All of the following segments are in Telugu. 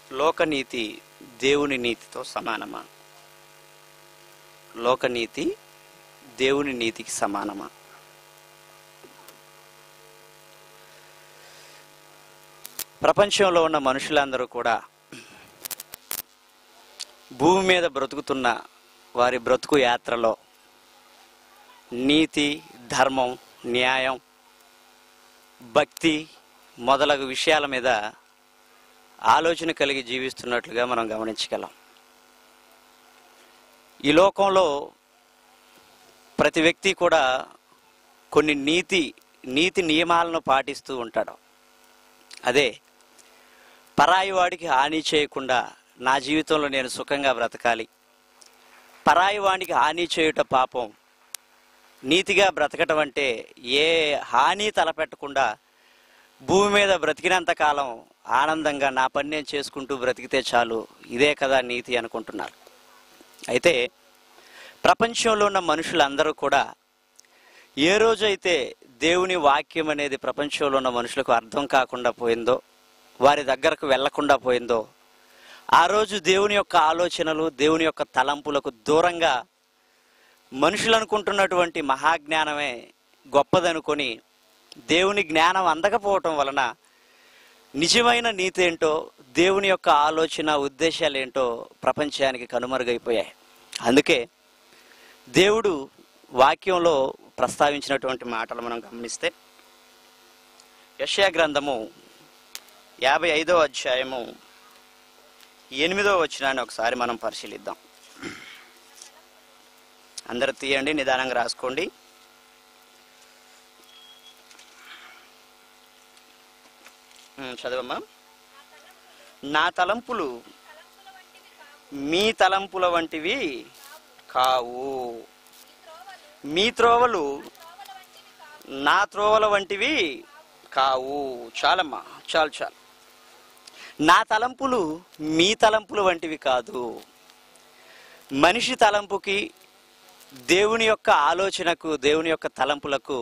లోకనీతి దేవుని నీతితో సమానమా లోకనీతి దేవుని నీతికి సమానమా ప్రపంచంలో ఉన్న మనుషులందరూ కూడా భూమి మీద బ్రతుకుతున్న వారి బ్రతుకు యాత్రలో నీతి ధర్మం న్యాయం భక్తి మొదలగు విషయాల మీద ఆలోచన కలిగి జీవిస్తున్నట్లుగా మనం గమనించగలం ఈ లోకంలో ప్రతి వ్యక్తి కూడా కొన్ని నీతి నీతి నియమాలను పాటిస్తూ ఉంటాడు అదే పరాయి వాడికి హాని చేయకుండా నా జీవితంలో నేను సుఖంగా బ్రతకాలి పరాయి వాడికి హాని చేయుట పాపం నీతిగా బ్రతకటం అంటే ఏ హాని తలపెట్టకుండా భూమి మీద బ్రతికినంత కాలం ఆనందంగా నా పని నేను చేసుకుంటూ బ్రతికితే చాలు ఇదే కదా నీతి అనుకుంటున్నారు అయితే ప్రపంచంలో ఉన్న మనుషులందరూ కూడా ఏ రోజైతే దేవుని వాక్యం అనేది ప్రపంచంలో ఉన్న మనుషులకు అర్థం కాకుండా పోయిందో వారి దగ్గరకు వెళ్లకుండా పోయిందో ఆ రోజు దేవుని యొక్క ఆలోచనలు దేవుని యొక్క తలంపులకు దూరంగా మనుషులు అనుకుంటున్నటువంటి మహాజ్ఞానమే గొప్పదనుకొని దేవుని జ్ఞానం అందకపోవటం వలన నిజమైన నీతి ఏంటో దేవుని యొక్క ఆలోచన ఉద్దేశాలు ఏంటో ప్రపంచానికి కనుమరుగైపోయాయి అందుకే దేవుడు వాక్యంలో ప్రస్తావించినటువంటి మాటలు మనం గమనిస్తే యెషయా గ్రంథము యాభై ఐదో అధ్యాయము ఎనిమిదో వచనాన్ని ఒకసారి మనం పరిశీలిద్దాం అందరు తీయండి నిదానంగా రాసుకోండి ఉమ్, చదవమ్మా నా తలంపులు మీ తలంపుల వంటివి కావు మీ త్రోవలు నా త్రోవల వంటివి కావు చాలమ్మా చాలు చాలు నా తలంపులు మీ తలంపుల వంటివి కాదు మనిషి తలంపుకి దేవుని యొక్క ఆలోచనకు దేవుని యొక్క తలంపులకు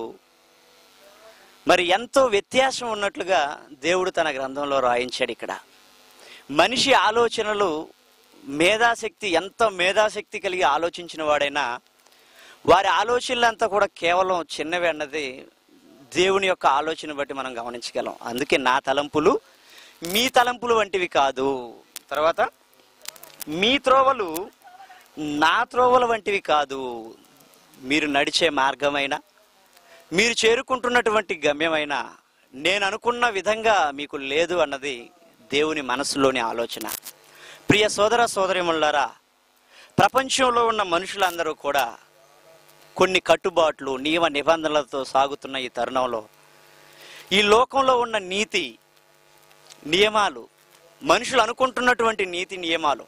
మరి ఎంతో వ్యత్యాసం ఉన్నట్లుగా దేవుడు తన గ్రంథంలో రాయించాడు ఇక్కడ మనిషి ఆలోచనలు మేధాశక్తి ఎంత మేధాశక్తి కలిగి ఆలోచించిన వాడైనా వారి ఆలోచనలంతా కూడా కేవలం చిన్నవి అన్నది దేవుని యొక్క ఆలోచన బట్టి మనం గమనించగలం అందుకే నా తలంపులు మీ తలంపులు వంటివి కాదు తర్వాత మీ త్రోవలు నా త్రోవల వంటివి కాదు మీరు నడిచే మార్గమైన మీరు చేరుకుంటున్నటువంటి గమ్యమైన నేను అనుకున్న విధంగా మీకు లేదు అన్నది దేవుని మనసులోని ఆలోచన ప్రియ సోదర సోదరిములారా ప్రపంచంలో ఉన్న మనుషులందరూ కూడా కొన్ని కట్టుబాట్లు నియమ నిబంధనలతో సాగుతున్న ఈ తరుణంలో ఈ లోకంలో ఉన్న నీతి నియమాలు మనుషులు అనుకుంటున్నటువంటి నీతి నియమాలు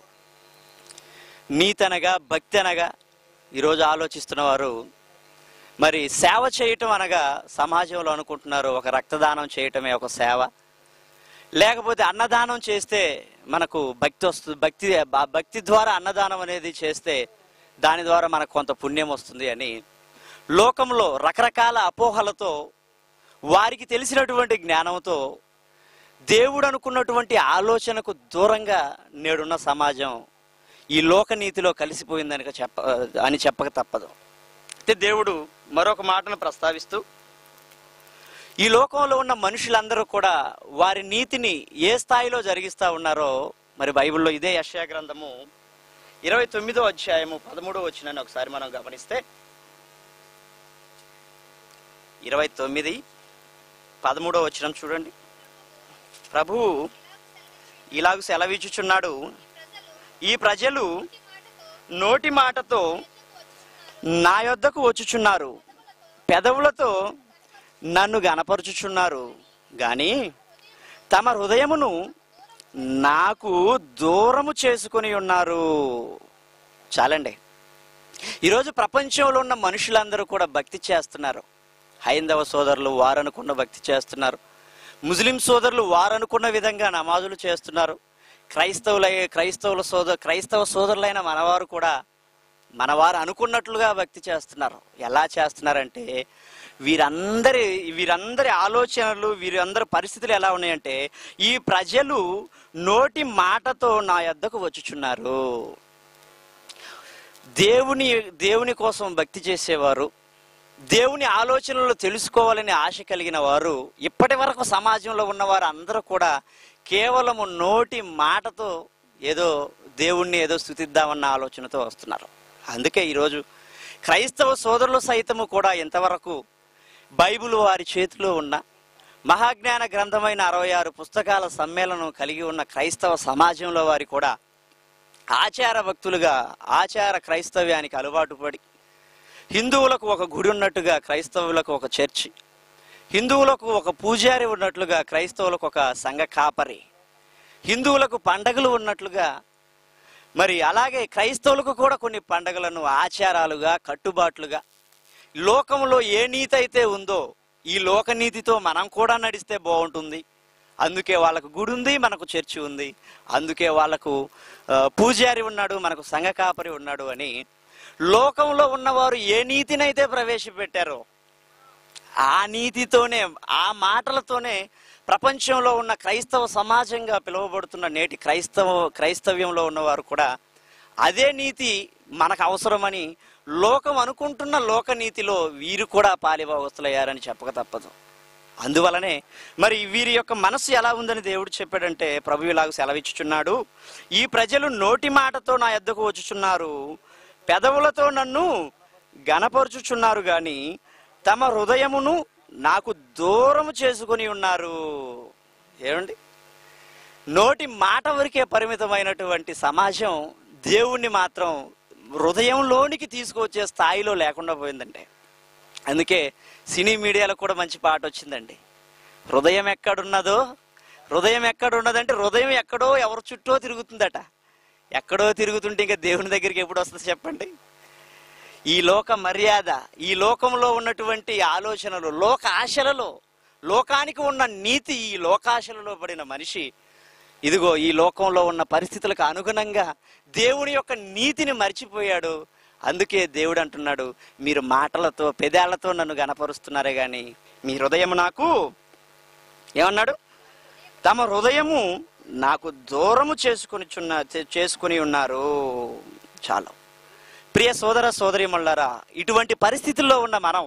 నీతి అనగా భక్తి అనగా ఈరోజు ఆలోచిస్తున్న వారు మరి సేవ చేయటం అనగా సమాజంలో అనుకుంటున్నారు ఒక రక్తదానం చేయటమే ఒక సేవ లేకపోతే అన్నదానం చేస్తే మనకు భక్తి వస్తుంది భక్తి ఆ భక్తి ద్వారా అన్నదానం అనేది చేస్తే దాని ద్వారా మనకు కొంత పుణ్యం వస్తుంది అని లోకంలో రకరకాల అపోహలతో వారికి తెలిసినటువంటి జ్ఞానంతో దేవుడు అనుకున్నటువంటి ఆలోచనకు దూరంగా నేడున్న సమాజం ఈ లోకనీతిలో కలిసిపోయిందని చెప్ప అని చెప్పక తప్పదు అయితే దేవుడు మరొక మాటను ప్రస్తావిస్తూ ఈ లోకంలో ఉన్న మనుషులందరూ కూడా వారి నీతిని ఏ స్థాయిలో జరిగిస్తా ఉన్నారో మరి బైబిల్లో ఇదే యశయా గ్రంథము ఇరవై తొమ్మిదో అధ్యాయము పదమూడో వచ్చినని ఒకసారి మనం గమనిస్తే ఇరవై తొమ్మిది పదమూడో వచ్చిన చూడండి ప్రభువు ఇలాగ సెలవిచ్చుచున్నాడు ఈ ప్రజలు నోటి మాటతో నా యొద్దకు వచ్చుచున్నారు పెదవులతో నన్ను గనపరుచుచున్నారు గాని తమ హృదయమును నాకు దూరము చేసుకొని ఉన్నారు చాలండి ఈరోజు ప్రపంచంలో ఉన్న మనుషులందరూ కూడా భక్తి చేస్తున్నారు హైందవ సోదరులు వారనుకున్న భక్తి చేస్తున్నారు ముస్లిం సోదరులు వారనుకున్న విధంగా నమాజులు చేస్తున్నారు క్రైస్తవుల క్రైస్తవుల సోదరు క్రైస్తవ సోదరులైన మనవారు కూడా మనవారు అనుకున్నట్లుగా భక్తి చేస్తున్నారు ఎలా చేస్తున్నారంటే వీరందరి వీరందరి ఆలోచనలు వీరందరి పరిస్థితులు ఎలా ఉన్నాయంటే ఈ ప్రజలు నోటి మాటతో నా యొద్దకు వచ్చుచున్నారు దేవుని దేవుని కోసం భక్తి చేసేవారు దేవుని ఆలోచనలు తెలుసుకోవాలని ఆశ కలిగిన వారు ఇప్పటి వరకు సమాజంలో ఉన్నవారు అందరూ కూడా కేవలము నోటి మాటతో ఏదో దేవుణ్ణి ఏదో స్థుతిద్దామన్న ఆలోచనతో వస్తున్నారు అందుకే ఈరోజు క్రైస్తవ సోదరులు సైతము కూడా ఇంతవరకు బైబిల్ వారి చేతిలో ఉన్న మహాజ్ఞాన గ్రంథమైన అరవై ఆరు పుస్తకాల సమ్మేళనం కలిగి ఉన్న క్రైస్తవ సమాజంలో వారి కూడా ఆచార భక్తులుగా ఆచార క్రైస్తవ్యానికి అలవాటు పడి హిందువులకు ఒక గుడి ఉన్నట్టుగా క్రైస్తవులకు ఒక చర్చి హిందువులకు ఒక పూజారి ఉన్నట్లుగా క్రైస్తవులకు ఒక సంఘ కాపరి హిందువులకు పండగలు ఉన్నట్లుగా మరి అలాగే క్రైస్తవులకు కూడా కొన్ని పండగలను ఆచారాలుగా కట్టుబాట్లుగా లోకంలో ఏ నీతి అయితే ఉందో ఈ లోక నీతితో మనం కూడా నడిస్తే బాగుంటుంది అందుకే వాళ్ళకు గుడి ఉంది మనకు చర్చి ఉంది అందుకే వాళ్ళకు ఆ, పూజారి ఉన్నాడు మనకు సంఘ కాపరి ఉన్నాడు అని లోకంలో ఉన్నవారు ఏ నీతినైతే ప్రవేశపెట్టారో ఆ నీతితోనే ఆ మాటలతోనే ప్రపంచంలో ఉన్న క్రైస్తవ సమాజంగా పిలువబడుతున్న నేటి క్రైస్తవ క్రైస్తవ్యంలో ఉన్నవారు కూడా అదే నీతి మనకు అవసరమని లోకం అనుకుంటున్న లోక నీతిలో వీరు కూడా పాలిభాగస్తులయ్యారని చెప్పక తప్పదు అందువలనే మరి వీరి యొక్క మనసు ఎలా ఉందని దేవుడు చెప్పాడంటే ప్రభు ఇలాగ సెలవిచ్చుచున్నాడు ఈ ప్రజలు నోటి మాటతో నా ఎద్దకు వచ్చుచున్నారు పెదవులతో నన్ను గనపరుచుచున్నారు గాని తమ హృదయమును నాకు దూరము చేసుకొని ఉన్నారు ఏమండి నోటి మాట వరకే పరిమితమైనటువంటి సమాజం దేవుణ్ణి మాత్రం హృదయంలోనికి తీసుకువచ్చే స్థాయిలో లేకుండా పోయిందండి అందుకే సినీ మీడియాలో కూడా మంచి పాట వచ్చిందండి హృదయం ఎక్కడున్నదో హృదయం ఎక్కడున్నదంటే హృదయం ఎక్కడో ఎవరి చుట్టూ తిరుగుతుందట ఎక్కడో తిరుగుతుంటే ఇంకా దేవుని దగ్గరికి ఎప్పుడు వస్తుంది చెప్పండి ఈ లోక మర్యాద ఈ లోకంలో ఉన్నటువంటి ఆలోచనలు లోక ఆశలలో లోకానికి ఉన్న నీతి ఈ లోకాశలలో పడిన మనిషి ఇదిగో ఈ లోకంలో ఉన్న పరిస్థితులకు అనుగుణంగా దేవుని యొక్క నీతిని మర్చిపోయాడు అందుకే దేవుడు అంటున్నాడు మీరు మాటలతో పెదాలతో నన్ను గనపరుస్తున్నారే గాని మీ హృదయం నాకు ఏమన్నాడు తమ హృదయము నాకు దూరము చేసుకుని చేసుకుని ఉన్నారు చాలు ప్రియ సోదర సోదరిమల్లారా ఇటువంటి పరిస్థితుల్లో ఉన్న మనం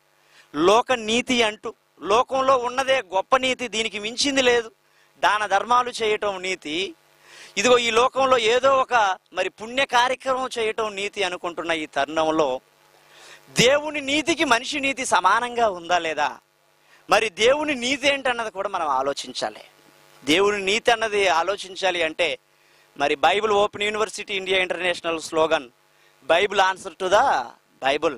లోక నీతి అంటూ లోకంలో ఉన్నదే గొప్ప నీతి దీనికి మించింది లేదు దాన ధర్మాలు చేయటం నీతి ఇదిగో ఈ లోకంలో ఏదో ఒక మరి పుణ్య కార్యక్రమం చేయటం నీతి అనుకుంటున్న ఈ తరుణంలో దేవుని నీతికి మనిషి నీతి సమానంగా ఉందా లేదా మరి దేవుని నీతి ఏంటన్నది కూడా మనం ఆలోచించాలి దేవుని నీతి అన్నది ఆలోచించాలి అంటే మరి Bible open university India international slogan Bible answer to the Bible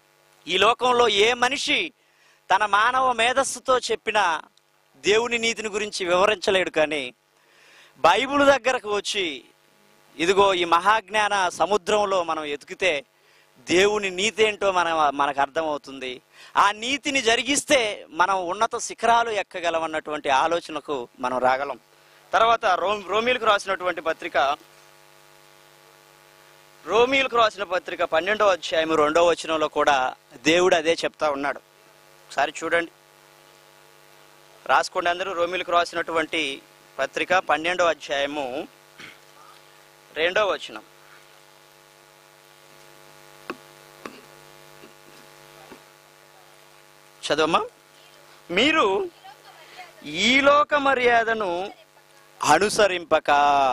ఈ లోకంలో ఏ మనిషి తన మానవ మేధస్సుతో చెప్పిన దేవుని నీతిని గురించి వివరించలేడు కానీ బైబిల్ దగ్గరకు వచ్చి ఇదిగో ఈ మహాజ్ఞాన సముద్రంలో మనం ఎతికితే దేవుని నీతి ఏంటో మన మనకు అర్థమవుతుంది ఆ నీతిని జరిగిస్తే మనం ఉన్నత శిఖరాలు ఎక్కగలమన్నటువంటి ఆలోచనకు మనం రాగలం తర్వాత రో రోమిలకు రాసినటువంటి పత్రిక రోమిలకు రాసిన పత్రిక పన్నెండవ అధ్యాయం రెండవ వచనంలో కూడా దేవుడు అదే చెప్తా ఉన్నాడు ఒకసారి చూడండి రాసుకోండి అందరూ రోమిలకు రాసినటువంటి పత్రిక పన్నెండవ అధ్యాయము రెండవ వచనం చదవమ్మా మీరు ఈ లోక మర్యాదను అనుసరింపక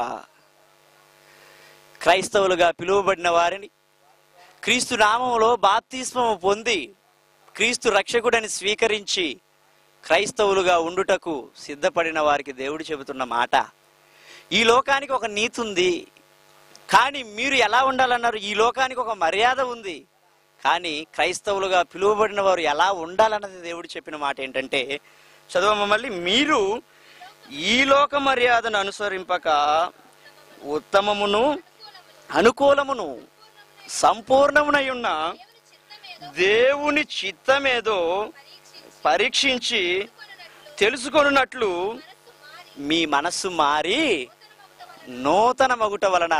క్రైస్తవులుగా పిలువబడిన వారిని క్రీస్తు నామములో బాప్తిస్మము పొంది క్రీస్తు రక్షకుడని స్వీకరించి క్రైస్తవులుగా ఉండుటకు సిద్ధపడిన వారికి దేవుడు చెబుతున్న మాట ఈ లోకానికి ఒక నీతి ఉంది కానీ మీరు ఎలా ఉండాలన్నారు ఈ లోకానికి ఒక మర్యాద ఉంది కానీ క్రైస్తవులుగా పిలువబడిన వారు ఎలా ఉండాలన్నది దేవుడు చెప్పిన మాట ఏంటంటే చదవమ్మ మళ్ళీ మీరు ఈ లోక మర్యాదను అనుసరింపక ఉత్తమమును అనుకూలమును సంపూర్ణమునై ఉన్న దేవుని చిత్తమేదో పరీక్షించి తెలుసుకొనున్నట్లు మీ మనస్సు మారి నూతన మగుట వలన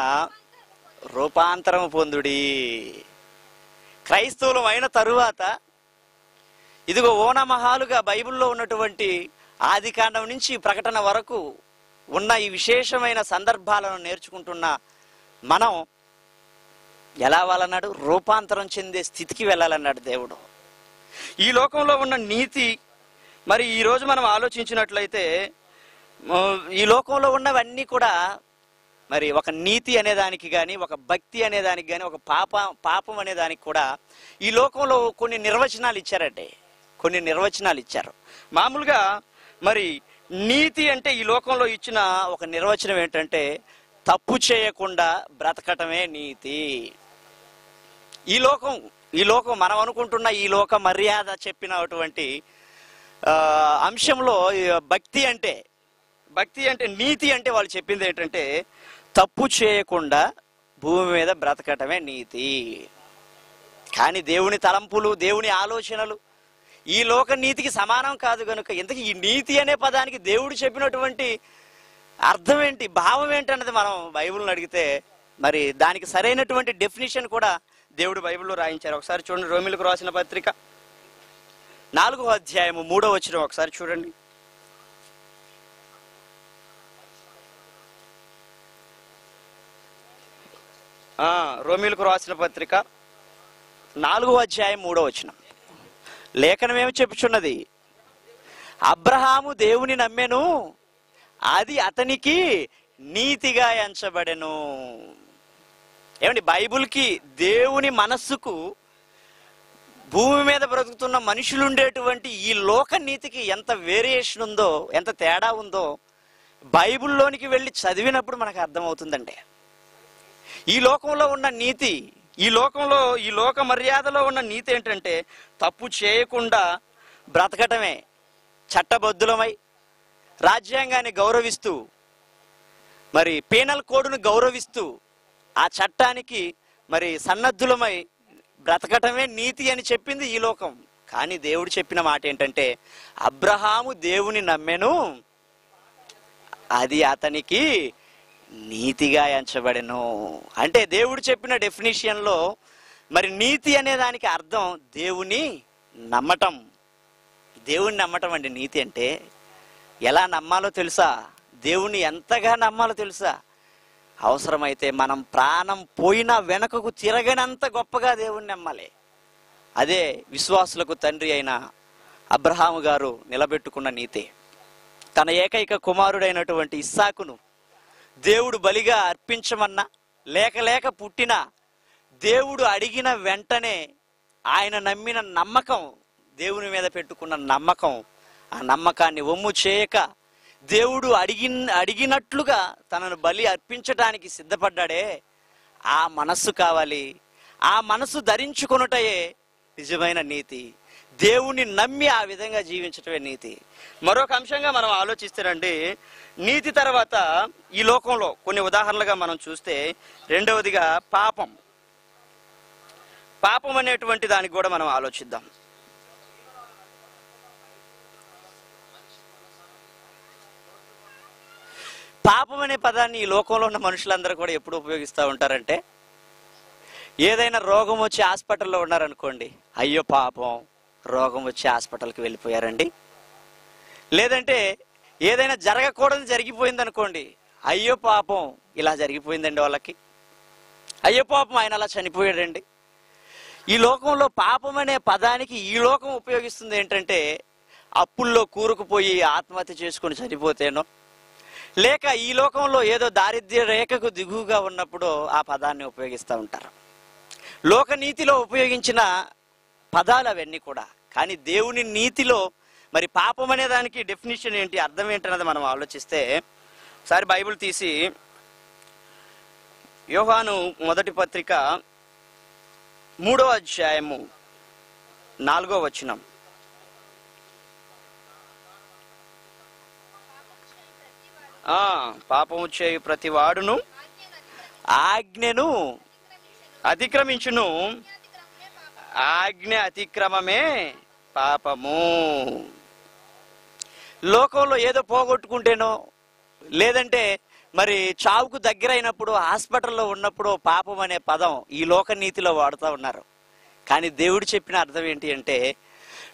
రూపాంతరము పొందుడి క్రైస్తవులం అయిన తరువాత ఇదిగో ఓనమహాలుగా బైబిల్లో ఉన్నటువంటి ఆది కాండం నుంచి ప్రకటన వరకు ఉన్న ఈ విశేషమైన సందర్భాలను నేర్చుకుంటున్న మనం ఎలా వాళ్ళన్నాడు రూపాంతరం చెందే స్థితికి వెళ్ళాలన్నాడు దేవుడు ఈ లోకంలో ఉన్న నీతి మరి ఈ రోజు మనం ఆలోచించినట్లయితే ఆ, ఈ లోకంలో ఉన్నవన్నీ కూడా మరి ఒక నీతి అనే దానికి కానీ ఒక భక్తి అనే దానికి కానీ ఒక పాప పాపం అనే దానికి కూడా ఈ లోకంలో కొన్ని నిర్వచనాలు ఇచ్చారండి కొన్ని నిర్వచనాలు ఇచ్చారు మామూలుగా మరి నీతి అంటే ఈ లోకంలో ఇచ్చిన ఒక నిర్వచనం ఏంటంటే తప్పు చేయకుండా బ్రతకటమే నీతి ఈ లోకం ఈ లోకం మనం అనుకుంటున్న ఈ లోక మర్యాద చెప్పినటువంటి ఆ, అంశంలో ఈ భక్తి అంటే భక్తి అంటే నీతి అంటే వాళ్ళు చెప్పింది ఏంటంటే తప్పు చేయకుండా భూమి మీద బ్రతకటమే నీతి కానీ దేవుని తలంపులు దేవుని ఆలోచనలు ఈ లోక నీతికి సమానం కాదు కనుక ఇంతకీ ఈ నీతి అనే పదానికి దేవుడు చెప్పినటువంటి అర్థం ఏంటి భావం ఏంటి అన్నది మనం బైబిల్ని అడిగితే మరి దానికి సరైనటువంటి డెఫినేషన్ కూడా దేవుడు బైబిల్లో రాయించారు ఒకసారి చూడండి రోమిలకు రాసిన పత్రిక నాలుగో అధ్యాయము మూడో వచ్చిన ఒకసారి చూడండి ఆ, రోమిలకు రాసిన పత్రిక నాలుగో అధ్యాయం మూడో వచనం లేఖనం ఏమి చెప్పుచున్నది అబ్రహాము దేవుని నమ్మెను అది అతనికి నీతిగా ఎంచబడెను ఏమండి బైబిల్కి దేవుని మనస్సుకు భూమి మీద బ్రతుకుతున్న మనుషులు ఉండేటువంటి ఈ లోక నీతికి ఎంత వేరియేషన్ ఉందో ఎంత తేడా ఉందో బైబిల్లోనికి వెళ్ళి చదివినప్పుడు మనకు అర్థమవుతుందండి ఈ లోకంలో ఉన్న నీతి ఈ లోకంలో ఈ లోక మర్యాదలో ఉన్న నీతి ఏంటంటే తప్పు చేయకుండా బ్రతకటమే చట్టబద్ధులమై రాజ్యాంగాన్ని గౌరవిస్తూ మరి పీనల్ కోడ్ను గౌరవిస్తూ ఆ చట్టానికి మరి సన్నద్ధులమై బ్రతకటమే నీతి అని చెప్పింది ఈ లోకం కానీ దేవుడు చెప్పిన మాట ఏంటంటే అబ్రహాము దేవుని నమ్మెను అది అతనికి నీతిగా ఎంచబడెను అంటే దేవుడు చెప్పిన డెఫినేషన్లో మరి నీతి అనే దానికి అర్థం దేవుని నమ్మటం దేవుని నమ్మటం అండి నీతి అంటే ఎలా నమ్మాలో తెలుసా దేవుని ఎంతగా నమ్మాలో తెలుసా అవసరమైతే మనం ప్రాణం పోయినా వెనకకు తిరగనంత గొప్పగా దేవుణ్ణి నమ్మాలి అదే విశ్వాసులకు తండ్రి అయిన అబ్రహాము గారు నిలబెట్టుకున్న నీతి తన ఏకైక కుమారుడైనటువంటి ఇస్సాకును దేవుడు బలిగా అర్పించమన్నా లేక లేక పుట్టిన దేవుడు అడిగిన వెంటనే ఆయన నమ్మిన నమ్మకం దేవుని మీద పెట్టుకున్న నమ్మకం ఆ నమ్మకాన్ని ఒమ్ము చేయక దేవుడు అడిగి అడిగినట్లుగా తనను బలి అర్పించడానికి సిద్ధపడ్డాడే ఆ మనస్సు కావాలి ఆ మనస్సు ధరించుకొనుటయే నిజమైన నీతి దేవుణ్ణి నమ్మి ఆ విధంగా జీవించటమే నీతి మరొక అంశంగా మనం ఆలోచిస్తేనండి నీతి తర్వాత ఈ లోకంలో కొన్ని ఉదాహరణలుగా మనం చూస్తే రెండవదిగా పాపం పాపం అనేటువంటి దానికి కూడా మనం ఆలోచిద్దాం పాపం అనే పదాన్ని ఈ లోకంలో ఉన్న మనుషులందరూ కూడా ఎప్పుడు ఉపయోగిస్తూ ఉంటారంటే ఏదైనా రోగం వచ్చి హాస్పిటల్లో ఉన్నారనుకోండి అయ్యో పాపం రోగం వచ్చి హాస్పిటల్కి వెళ్ళిపోయారండి లేదంటే ఏదైనా జరగకూడదు జరిగిపోయింది అనుకోండి అయ్యో పాపం ఇలా జరిగిపోయిందండి వాళ్ళకి అయ్యో పాపం ఆయన అలా చనిపోయాడండి ఈ లోకంలో పాపం అనే పదానికి ఈ లోకం ఉపయోగిస్తుంది ఏంటంటే అప్పుల్లో కూరుకుపోయి ఆత్మహత్య చేసుకొని చనిపోతేనో లేక ఈ లోకంలో ఏదో దారిద్ర్య రేఖకు దిగువగా ఉన్నప్పుడు ఆ పదాన్ని ఉపయోగిస్తూ ఉంటారు లోకనీతిలో ఉపయోగించిన పదాలు అవన్నీ కూడా కానీ దేవుని నీతిలో మరి పాపం అనే దానికి డెఫినేషన్ ఏంటి అర్థం ఏంటన్నది మనం ఆలోచిస్తే ఒకసారి బైబిల్ తీసి యోహాను మొదటి పత్రిక మూడో అధ్యాయము నాలుగో వచనం ఆ పాపము చేయు ప్రతి వాడును ఆజ్ఞను అతిక్రమించును ఆజ్ఞ అతిక్రమమే పాపము లోకంలో ఏదో పోగొట్టుకుంటేనో లేదంటే మరి చావుకు దగ్గరైనప్పుడు హాస్పిటల్లో ఉన్నప్పుడు పాపం అనే పదం ఈ లోక నీతిలో వాడుతూ ఉన్నారు కానీ దేవుడు చెప్పిన అర్థం ఏంటి అంటే లోక నీతిని పక్కన పెడితే దేవుని నీతికి దగ్గరకు వస్తే ఈయన చెప్పిన మాట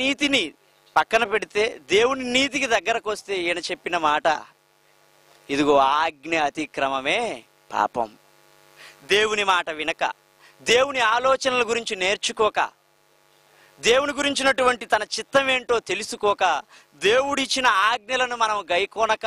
ఇదిగో ఆజ్ఞ అతిక్రమమే పాపం దేవుని మాట వినక దేవుని ఆలోచనల గురించి నేర్చుకోక దేవుని గురించినటువంటి తన చిత్తం ఏంటో తెలుసుకోక దేవుడిచ్చిన ఆజ్ఞలను మనం గైకోనక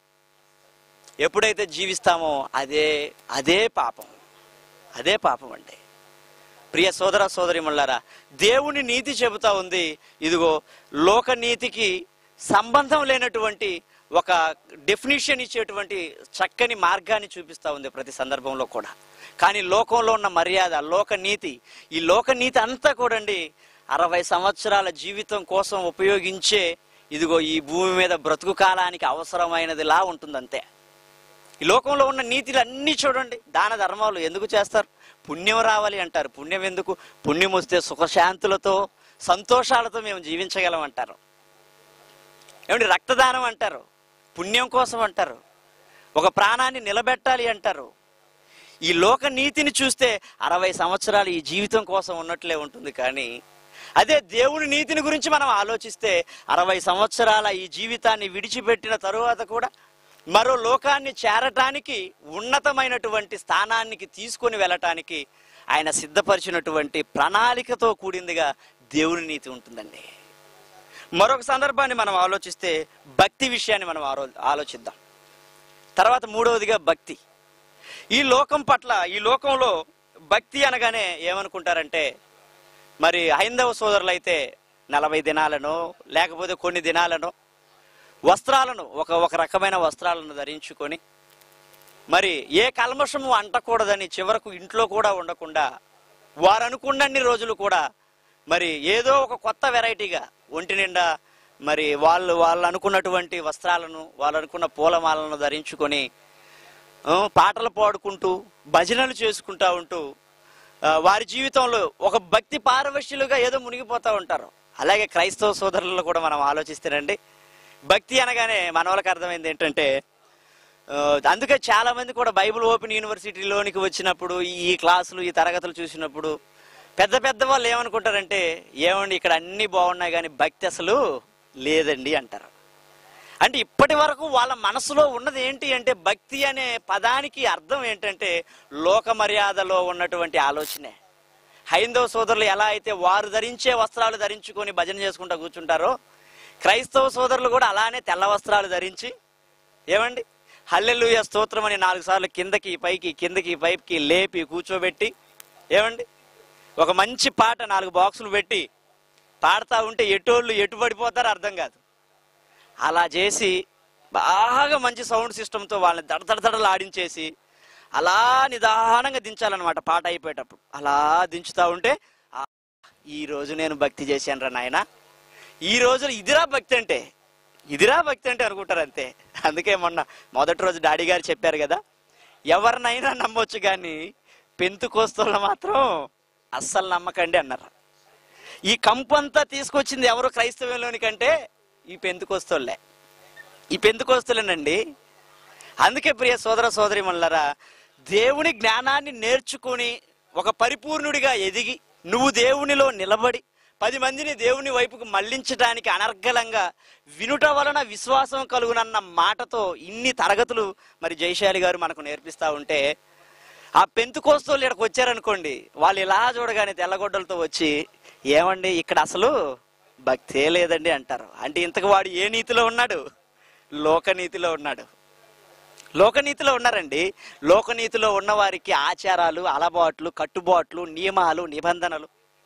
ఎప్పుడైతే జీవిస్తామో అదే అదే పాపం అదే పాపం అండి ప్రియ సోదర సోదరిమల్లారా దేవుని నీతి చెబుతా ఉంది ఇదిగో లోక నీతికి సంబంధం లేనటువంటి ఒక డెఫినిషన్ ఇచ్చేటువంటి చక్కని మార్గాన్ని చూపిస్తా ఉంది ప్రతి సందర్భంలో కూడా కానీ లోకంలో ఉన్న మర్యాద లోక నీతి ఈ లోక నీతి అంతా కూడండి అరవై సంవత్సరాల జీవితం కోసం ఉపయోగించే ఇదిగో ఈ భూమి మీద బ్రతుకు కాలానికి అవసరమైనదిలా ఉంటుందంతే ఈ లోకంలో ఉన్న నీతిలు అన్నీ చూడండి దాన ధర్మాలు ఎందుకు చేస్తారు పుణ్యం రావాలి అంటారు పుణ్యం ఎందుకు పుణ్యం వస్తే సుఖశాంతులతో సంతోషాలతో మేము జీవించగలం అంటారు ఏమండి రక్తదానం అంటారు పుణ్యం కోసం అంటారు ఒక ప్రాణాన్ని నిలబెట్టాలి అంటారు ఈ లోక నీతిని చూస్తే అరవై సంవత్సరాలు ఈ జీవితం కోసం ఉన్నట్లే ఉంటుంది కానీ అదే దేవుని నీతిని గురించి మనం ఆలోచిస్తే అరవై సంవత్సరాల ఈ జీవితాన్ని విడిచిపెట్టిన తరువాత కూడా మరో లోకాన్ని చేరటానికి ఉన్నతమైనటువంటి స్థానానికి తీసుకొని వెళ్ళటానికి ఆయన సిద్ధపరిచినటువంటి ప్రణాళికతో కూడిందిగా దేవుని నీతి ఉంటుందండి మరొక సందర్భాన్ని మనం ఆలోచిస్తే భక్తి విషయాన్ని మనం ఆరో- ఆలోచిద్దాం తర్వాత మూడవదిగా భక్తి ఈ లోకం పట్ల ఈ లోకంలో భక్తి అనగానే ఏమనుకుంటారంటే మరి హైందవ సోదరులు అయితే నలభై దినాలను లేకపోతే కొన్ని దినాలను వస్త్రాలను ఒక ఒక రకమైన వస్త్రాలను ధరించుకొని మరి ఏ కల్మషము అంటకూడదని చివరకు ఇంట్లో కూడా ఉండకుండా వారు అనుకున్నన్ని రోజులు కూడా మరి ఏదో ఒక కొత్త వెరైటీగా ఒంటి నిండా మరి వాళ్ళు వాళ్ళు అనుకున్నటువంటి వస్త్రాలను వాళ్ళు అనుకున్న పూలమాలను ధరించుకొని ఆ, పాటలు పాడుకుంటూ భజనలు చేసుకుంటా ఉంటూ ఆ, వారి జీవితంలో ఒక భక్తి పారవశ్యులుగా ఏదో మునిగిపోతూ ఉంటారు అలాగే క్రైస్తవ సోదరులను కూడా మనం ఆలోచిస్తేనండి భక్తి అనగానే మన వాళ్ళకి అర్థమైంది ఏంటంటే ఆ, అందుకే చాలా మంది కూడా బైబిల్ ఓపెన్ యూనివర్సిటీలోనికి వచ్చినప్పుడు ఈ క్లాసులు ఈ తరగతులు చూసినప్పుడు పెద్ద పెద్ద వాళ్ళు ఏమనుకుంటారంటే ఏమండి ఇక్కడ అన్ని బాగున్నాయి కానీ భక్తి అసలు లేదండి అంటారు అంటే ఇప్పటి వరకు వాళ్ళ మనసులో ఉన్నది ఏంటి అంటే భక్తి అనే పదానికి అర్థం ఏంటంటే లోక మర్యాదలో ఉన్నటువంటి ఆలోచనే హైందవ సోదరులు ఎలా అయితే వారు ధరించే వస్త్రాలు ధరించుకొని భజన చేసుకుంటూ కూర్చుంటారో క్రైస్తవ సోదరులు కూడా అలానే తెల్ల వస్త్రాలు ధరించి ఏమండి హల్లెలూయ స్తోత్రం అని నాలుగు సార్లు కిందకి పైకి కిందకి పైకి లేపి కూర్చోబెట్టి ఏమండి ఒక మంచి పాట నాలుగు బాక్సులు పెట్టి పాడుతూ ఉంటే ఎటోళ్ళు ఎటు పడిపోతారో అర్థం కాదు అలా చేసి బాగా మంచి సౌండ్ సిస్టంతో వాళ్ళని దడదడదడలు ఆడించేసి అలా నిదానంగా దించాలన్నమాట పాట అయిపోయేటప్పుడు అలా దించుతా ఉంటే "ఆ, ఈ రోజు నేను భక్తి చేశాను రా నాయన ఈ రోజు ఇదిరా భక్తి అంటే ఇదిరా భక్తి అంటే అనుకుంటారు అంతే అందుకే మొన్న మొదటి రోజు డాడీ గారు చెప్పారు కదా ఎవరినైనా నమ్మొచ్చు కానీ పెంతుకోస్తున్న మాత్రం అస్సలు నమ్మకండి అన్నారు ఈ కంపంతా తీసుకొచ్చింది ఎవరు క్రైస్తవంలోనికంటే ఈ పెంతుకోస్తోళ్ళే ఈ పెంతుకోస్తులేనండి అందుకే ప్రియ సోదర సోదరి మల్లరా దేవుని జ్ఞానాన్ని నేర్చుకుని ఒక పరిపూర్ణుడిగా ఎదిగి నువ్వు దేవునిలో నిలబడి పది మందిని దేవుని వైపుకు మళ్లించడానికి అనర్గళంగా వినుట వలన విశ్వాసం కలుగునన్న మాటతో ఇన్ని తరగతులు మరి జయశాలి గారు మనకు నేర్పిస్తా ఉంటే ఆ పెంతుకోస్తోళ్ళు ఇక్కడికి వచ్చారనుకోండి వాళ్ళు ఇలా చూడగానే తెల్లగొడ్డలతో వచ్చి ఏమండి ఇక్కడ అసలు భక్తే లేదండి అంటారు అంటే ఇంతకు వాడు ఏ నీతిలో ఉన్నాడు లోకనీతిలో ఉన్నాడు లోకనీతిలో ఉన్నారండి లోకనీతిలో ఉన్న వారికి ఆచారాలు అలవాట్లు కట్టుబాట్లు నియమాలు నిబంధనలు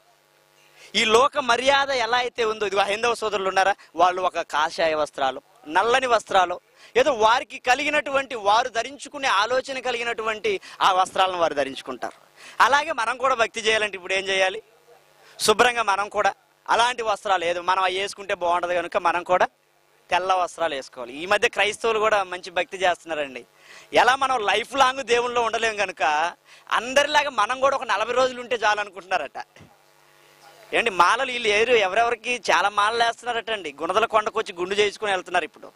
ఈ లోక మర్యాద ఎలా అయితే ఉందో ఇదిగో హైందవ సోదరులు ఉన్నారా వాళ్ళు ఒక కాషాయ వస్త్రాలు నల్లని వస్త్రాలు ఏదో వారికి కలిగినటువంటి వారు ధరించుకునే ఆలోచన కలిగినటువంటి ఆ వస్త్రాలను వారు ధరించుకుంటారు అలాగే మనం కూడా భక్తి చేయాలంటే ఇప్పుడు ఏం చేయాలి శుభ్రంగా మనం కూడా అలాంటి వస్త్రాలు ఏదో మనం అవి వేసుకుంటే బాగుంటది కనుక మనం కూడా తెల్ల వస్త్రాలు వేసుకోవాలి ఈ మధ్య క్రైస్తవులు కూడా మంచి భక్తి చేస్తున్నారండి ఎలా మనం లైఫ్ లాంగ్ దేవుల్లో ఉండలేం కనుక అందరిలాగా మనం కూడా ఒక నలభై రోజులు ఉంటే చాలు అనుకుంటున్నారట ఏంటి మాలలు వీళ్ళు ఏరు ఎవరెవరికి చాలా మాలలు వేస్తున్నారట అండి గుణదల కొండకు వచ్చి గుండు చేసుకుని వెళ్తున్నారు ఇప్పుడు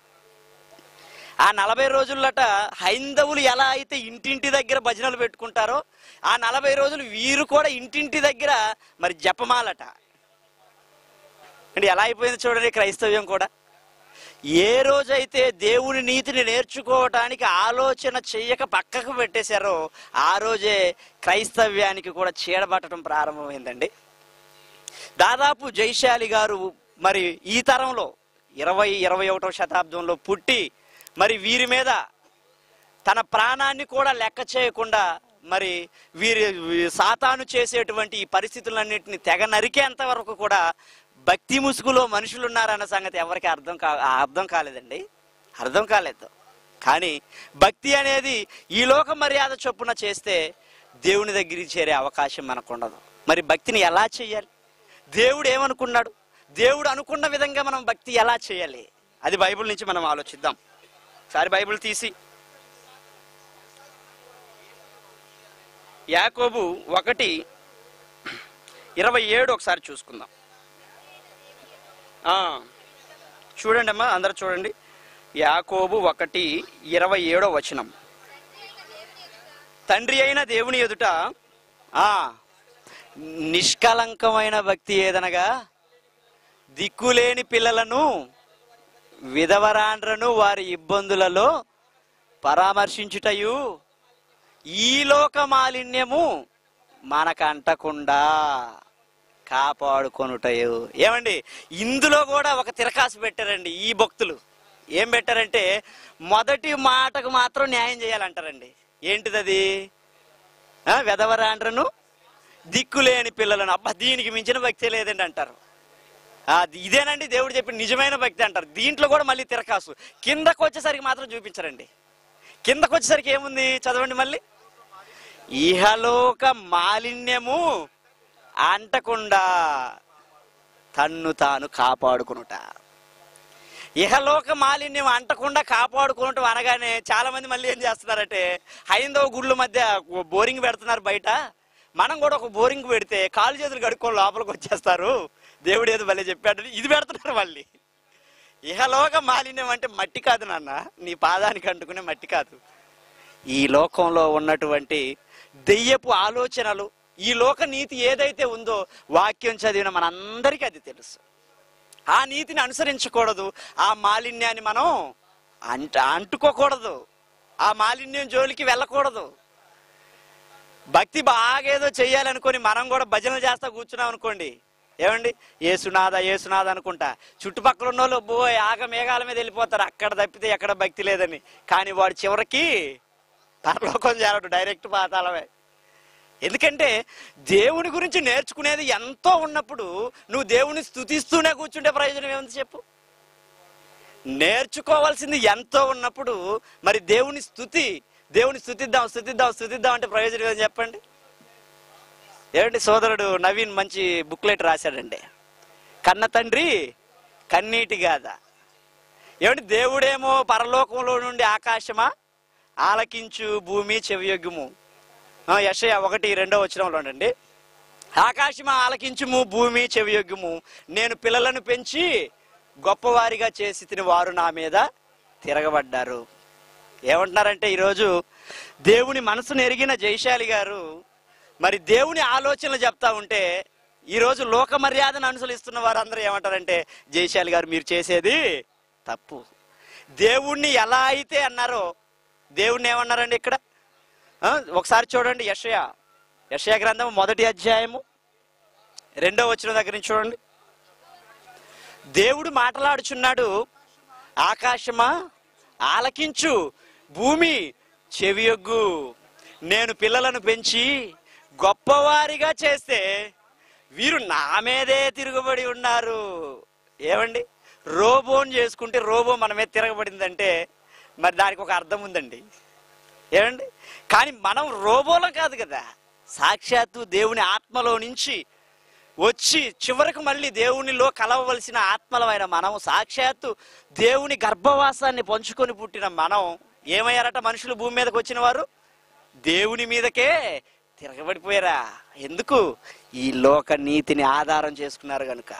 ఆ నలభై రోజులట హైందవులు ఎలా అయితే ఇంటింటి దగ్గర భజనలు పెట్టుకుంటారో ఆ నలభై రోజులు వీరు కూడా ఇంటింటి దగ్గర మరి జపమాలట అంటే ఎలా అయిపోయింది చూడండి క్రైస్తవ్యం కూడా ఏ రోజైతే దేవుని నీతిని నేర్చుకోవటానికి ఆలోచన చెయ్యక పక్కకు పెట్టేశారో ఆ రోజే క్రైస్తవ్యానికి కూడా చీడబట్టడం ప్రారంభమైందండి దాదాపు జైశాలి గారు మరి ఈ తరంలో ఇరవై ఇరవై ఒకటో శతాబ్దంలో పుట్టి మరి వీరి మీద తన ప్రాణాన్ని కూడా లెక్క చేయకుండా మరి వీరి వీ- సాతాను చేసేటువంటి ఈ పరిస్థితులన్నింటినీ తెగ నరికేంత వరకు కూడా భక్తి ముసుగులో మనుషులు ఉన్నారన్న సంగతి ఎవరికి అర్థం కా అర్థం కాలేదండి అర్థం కాలేదు కానీ భక్తి అనేది ఈ లోక మర్యాద చొప్పున చేస్తే దేవుని దగ్గరికి చేరే అవకాశం మనకు ఉండదు మరి భక్తిని ఎలా చేయాలి దేవుడు ఏమనుకున్నాడు దేవుడు అనుకున్న విధంగా మనం భక్తి ఎలా చేయాలి అది బైబిల్ నుంచి మనం ఆలోచిద్దాం ఒకసారి బైబిల్ తీసి యాకోబు ఒకటి ఇరవై ఏడు ఒకసారి చూసుకుందాం ఆ, చూడండి అమ్మా అందరు చూడండి యాకోబు ఒకటి ఇరవై ఏడో వచనం తండ్రి అయిన దేవుని ఎదుట ఆ నిష్కలంకమైన భక్తి ఏదనగా దిక్కులేని పిల్లలను విధవరాండ్రను వారి ఇబ్బందులలో పరామర్శించుటయు ఈ లోక మాలిన్యము మనకు అంటకుండా కాపాడుకొనుటయు ఏమండి ఇందులో కూడా ఒక తిరకాసు పెట్టారండి ఈ భక్తులు ఏం పెట్టారంటే మొదటి మాటకు మాత్రం న్యాయం చేయాలంటారండి ఏంటిదది ఆ, వెధవరాండ్రను దిక్కులేని పిల్లలను అబ్బా దీనికి మించిన భక్తి లేదండి అంటారు ఆ, ఇదేనండి దేవుడు చెప్పిన నిజమైన భక్తి అంటారు దీంట్లో కూడా మళ్ళీ తిరకాసు కిందకు వచ్చేసరికి మాత్రం చూపించరండి కిందకు వచ్చేసరికి ఏముంది చదవండి మళ్ళీ ఇహలోక మాలిన్యము అంటకుండా తన్ను తాను కాపాడుకునుట ఇహలోక మాలిన్యం అంటకుండా కాపాడుకోవటం అనగానే చాలా మంది మళ్ళీ ఏం చేస్తున్నారంటే హైందవ గుళ్ళ మధ్య బోరింగ్ పెడుతున్నారు బయట మనం కూడా ఒక బోరింగ్ పెడితే కాలు చేతులు కడుక్కొని లోపలికి వచ్చేస్తారు దేవుడు ఏదో భలే చెప్పాడు ఇది పెడుతున్నారు మళ్ళీ ఇహలోక మాలిన్యం అంటే మట్టి కాదు నాన్న నీ పాదానికి అంటుకునే మట్టి కాదు ఈ లోకంలో ఉన్నటువంటి దెయ్యపు ఆలోచనలు ఈ లోక నీతి ఏదైతే ఉందో వాక్యం చదివిన మనందరికీ అది తెలుసు ఆ నీతిని అనుసరించకూడదు ఆ మాలిన్యాన్ని మనం అంట అంటుకోకూడదు ఆ మాలిన్యం జోలికి వెళ్ళకూడదు భక్తి బాగా ఏదో చెయ్యాలనుకొని మనం కూడా భజనలు చేస్తా కూర్చున్నాం అనుకోండి ఏమండి ఏసునాథ ఏసునాథ అనుకుంటా చుట్టుపక్కల ఉన్న వాళ్ళు బో ఆగ మేఘాల మీద వెళ్ళిపోతారు అక్కడ తప్పితే ఎక్కడ భక్తి లేదని కానీ వాడు చివరికి పరలోకం చేరడు డైరెక్ట్ పాతాళమే ఎందుకంటే దేవుని గురించి నేర్చుకునేది ఎంతో ఉన్నప్పుడు నువ్వు దేవుని స్తుతిస్తూనే కూర్చుంటే ప్రయోజనం ఏముంది చెప్పు నేర్చుకోవాల్సింది ఎంతో ఉన్నప్పుడు మరి దేవుని స్థుతి దేవుని స్థుతిద్దాం స్థుతిద్దాం స్థుతిద్దాం అంటే ప్రయోజనం ఏమని చెప్పండి ఏమండి సోదరుడు నవీన్ మంచి బుక్లెట్ రాశాడండి కన్న తండ్రి కన్నీటి గాథ ఏమండి దేవుడేమో పరలోకంలో నుండి ఆకాశమా ఆలకించు భూమి చెవియొగ్గుము ఆ, యెషయా ఒకటి రెండో వచనంలో ఉండండి ఆకాశమా ఆలకించుము భూమి చెవియొగ్గుము నేను పిల్లలను పెంచి గొప్పవారిగా చేసి తిని వారు నా మీద తిరగబడ్డారు ఏమంటున్నారంటే ఈరోజు దేవుని మనసును ఎరిగిన జైశాలి గారు మరి దేవుని ఆలోచనలు చెప్తా ఉంటే ఈరోజు లోక మర్యాదను అనుసరిస్తున్న వారందరూ ఏమంటారంటే జైశాలి గారు మీరు చేసేది తప్పు దేవుణ్ణి ఎలా అయితే అన్నారో దేవుణ్ణి ఏమన్నారండి ఇక్కడ ఆ, ఒకసారి చూడండి యషయా యషయా గ్రంథం మొదటి అధ్యాయము రెండో వచ్చిన దగ్గర నుంచి చూడండి దేవుడు మాట్లాడుచున్నాడు ఆకాశమా ఆలకించు భూమి చెవియొగ్గు నేను పిల్లలను పెంచి గొప్పవారిగా చేస్తే వీరు నా మీదే తిరుగుబడి ఉన్నారు ఏమండి రోబోని చేసుకుంటే రోబో మన మీద తిరగబడిందంటే మరి దానికి ఒక అర్థం ఉందండి ఏమండి కానీ మనం రోబోలం కాదు కదా సాక్షాత్తు దేవుని ఆత్మలో నుంచి వచ్చి చివరకు మళ్ళీ దేవునిలో కలవవలసిన ఆత్మలమైన మనం సాక్షాత్తు దేవుని గర్భవాసాన్ని పంచుకొని పుట్టిన మనం ఏమయ్యారట మనుషులు భూమి మీదకి వచ్చిన వారు దేవుని మీదకే తిరగబడిపోయారా ఎందుకు ఈ లోక నీతిని ఆధారం చేసుకున్నారు కనుక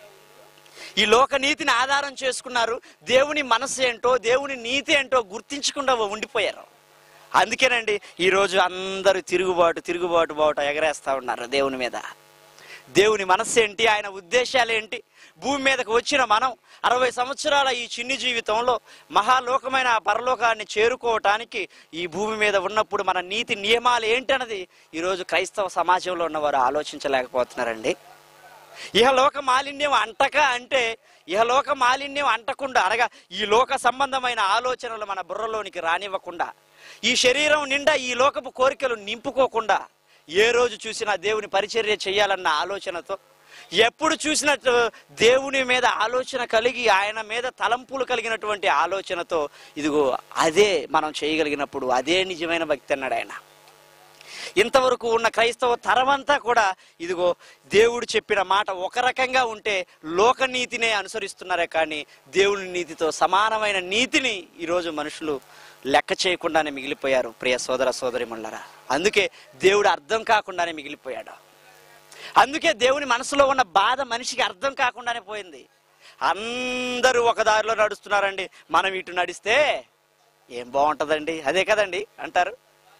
ఈ లోక నీతిని ఆధారం చేసుకున్నారు దేవుని మనసు ఏంటో దేవుని నీతి ఏంటో గుర్తించకుండా ఉండిపోయారు అందుకేనండి ఈరోజు అందరూ తిరుగుబాటు తిరుగుబాటు బావుట ఎగరేస్తా ఉన్నారు దేవుని మీద దేవుని మనస్సు ఏంటి ఆయన ఉద్దేశాలు ఏంటి భూమి మీదకు వచ్చిన మనం అరవై సంవత్సరాల ఈ చిన్ని జీవితంలో మహాలోకమైన ఆ పరలోకాన్ని చేరుకోవటానికి ఈ భూమి మీద ఉన్నప్పుడు మన నీతి నియమాలు ఏంటన్నది ఈరోజు క్రైస్తవ సమాజంలో ఉన్నవారు ఆలోచించలేకపోతున్నారండి ఇహలోక మాలిన్యం అంటక అంటే ఇహలోక మాలిన్యం అంటకుండా అనగా ఈ లోక సంబంధమైన ఆలోచనలు మన బుర్రలోనికి రానివ్వకుండా ఈ శరీరం నిండా ఈ లోకపు కోరికలు నింపుకోకుండా ఏ రోజు చూసినా దేవుని పరిచర్య చేయాలన్న ఆలోచనతో ఎప్పుడు చూసినట్టు దేవుని మీద ఆలోచన కలిగి ఆయన మీద తలంపులు కలిగినటువంటి ఆలోచనతో ఇదిగో అదే మనం చేయగలిగినప్పుడు అదే నిజమైన భక్తి అన్నాడు ఆయన ఇంతవరకు ఉన్న క్రైస్తవ తరమంతా కూడా ఇదిగో దేవుడు చెప్పిన మాట ఒక రకంగా ఉంటే లోకనీతినే అనుసరిస్తున్నారే కానీ దేవుని నీతితో సమానమైన నీతిని ఈరోజు మనుషులు లెక్క చేయకుండానే మిగిలిపోయారు ప్రియ సోదర సోదరి అందుకే దేవుడు అర్థం కాకుండానే మిగిలిపోయాడు అందుకే దేవుని మనసులో ఉన్న బాధ మనిషికి అర్థం కాకుండానే పోయింది అందరూ ఒక దారిలో నడుస్తున్నారండి మనం ఇటు నడిస్తే ఏం బాగుంటుందండి అదే కదండి అంటారు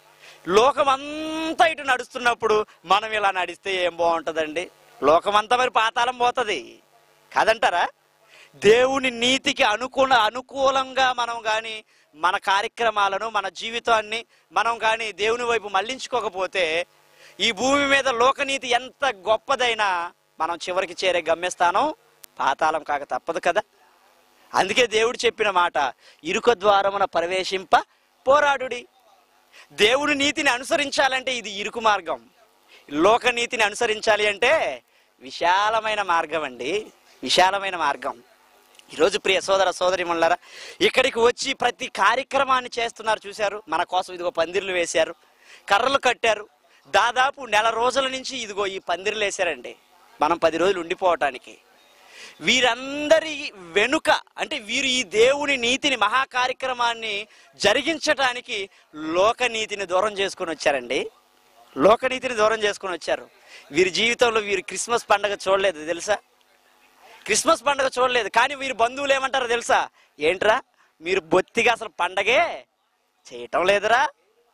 లోకమంతా ఇటు నడుస్తున్నప్పుడు మనం ఇలా నడిస్తే ఏం బాగుంటుందండి లోకమంతా మరి పాతాళం పోతుంది కాదంటారా దేవుని నీతికి అనుకూల అనుకూలంగా మనం కానీ మన కార్యక్రమాలను మన జీవితాన్ని మనం కానీ దేవుని వైపు మళ్లించుకోకపోతే ఈ భూమి మీద లోకనీతి ఎంత గొప్పదైనా మనం చివరికి చేరే గమ్యస్థానం పాతాళం కాక తప్పదు కదా అందుకే దేవుడు చెప్పిన మాట ఇరుక ద్వారమున ప్రవేశింప పోరాడుడి దేవుని నీతిని అనుసరించాలంటే ఇది ఇరుకు మార్గం లోక నీతిని అనుసరించాలి అంటే విశాలమైన మార్గం అండి విశాలమైన మార్గం ఈరోజు ప్రియ సోదర సోదరి ఇక్కడికి వచ్చి ప్రతి కార్యక్రమాన్ని చేస్తున్నారు చూశారు మన కోసం ఇదిగో పందిర్లు వేశారు కర్రలు కట్టారు దాదాపు నెల రోజుల నుంచి ఇదిగో ఈ పందిర్లు వేశారండి మనం పది రోజులు ఉండిపోవటానికి వీరందరి వెనుక అంటే వీరు ఈ దేవుని నీతిని మహా కార్యక్రమాన్ని జరిగించటానికి లోకనీతిని దూరం చేసుకొని వచ్చారండి లోకనీతిని దూరం చేసుకొని వచ్చారు వీరి జీవితంలో వీరు క్రిస్మస్ పండగ చూడలేదు తెలుసా క్రిస్మస్ పండగ చూడలేదు కానీ వీరి బంధువులు ఏమంటారో తెలుసా ఏంట్రా మీరు బొత్తిగా అసలు పండగే చేయటం లేదురా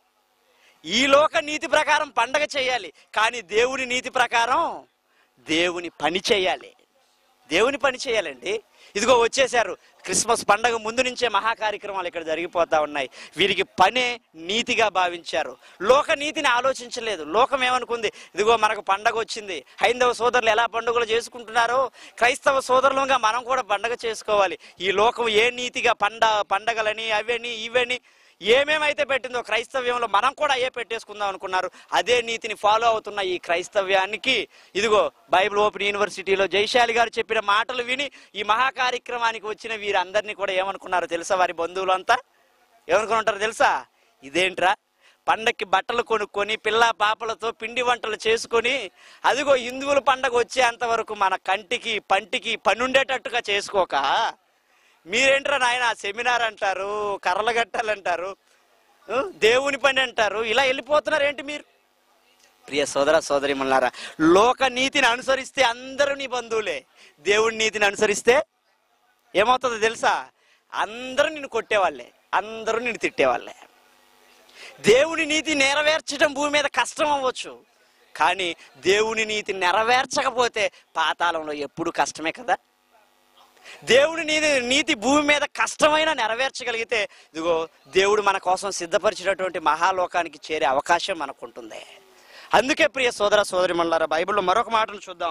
ఈ లోక నీతి ప్రకారం పండగ చేయాలి కానీ దేవుని నీతి ప్రకారం దేవుని పని చేయాలి దేవుని పని చేయాలండి ఇదిగో వచ్చేసారు క్రిస్మస్ పండగ ముందు నుంచే మహా కార్యక్రమాలు ఇక్కడ జరిగిపోతా ఉన్నాయి వీరికి పనే నీతిగా భావించారు లోక నీతిని ఆలోచించలేదు లోకం ఏమనుకుంది ఇదిగో మనకు పండగ వచ్చింది హైందవ సోదరులు ఎలా పండుగలు చేసుకుంటున్నారో క్రైస్తవ సోదరులుగా మనం కూడా పండగ చేసుకోవాలి ఈ లోకం ఏ నీతిగా పండ పండగలని అవని ఇవని ఏమేమైతే పెట్టిందో క్రైస్తవ్యంలో మనం కూడా అయ్యే పెట్టేసుకుందాం అనుకున్నారు అదే నీతిని ఫాలో అవుతున్న ఈ క్రైస్తవ్యానికి ఇదిగో బైబిల్ ఓపెన్ యూనివర్సిటీలో జైశాలి గారు చెప్పిన మాటలు విని ఈ మహా కార్యక్రమానికి వచ్చిన వీరందరినీ కూడా ఏమనుకున్నారు తెలుసా వారి బంధువులంతా ఏమనుకుని ఉంటారు తెలుసా ఇదేంట్రా పండక్కి బట్టలు కొనుక్కొని పిల్ల పాపలతో పిండి వంటలు చేసుకొని అదిగో హిందువుల పండగ వచ్చేంత వరకు మన కంటికి పంటికి పనుండేటట్టుగా చేసుకోక మీరేంట్రా నాయన సెమినార్ అంటారు కర్రల గట్టాలంటారు ఉ, దేవుని పని అంటారు ఇలా వెళ్ళిపోతున్నారు ఏంటి మీరు ప్రియ సోదర సోదరి మల్లారా లోక నీతిని అనుసరిస్తే అందరూ నీ బంధువులే దేవుడి నీతిని అనుసరిస్తే ఏమవుతుందో తెలుసా అందరూ నిన్ను కొట్టేవాళ్ళే అందరూ నిన్ను తిట్టేవాళ్ళే దేవుని నీతి నెరవేర్చడం భూమి మీద కష్టం అవ్వచ్చు కానీ దేవుని నీతి నెరవేర్చకపోతే పాతాళంలో ఎప్పుడు కష్టమే కదా దేవుని నీతి నీతి భూమి మీద కష్టమైన నెరవేర్చగలిగితే ఇదిగో దేవుడు మన కోసం సిద్ధపరిచినటువంటి మహాలోకానికి చేరే అవకాశం మనకు ఉంటుంది అందుకే ప్రియ సోదర సోదరి మళ్ళారా బైబిల్లో మరొక మాటను చూద్దాం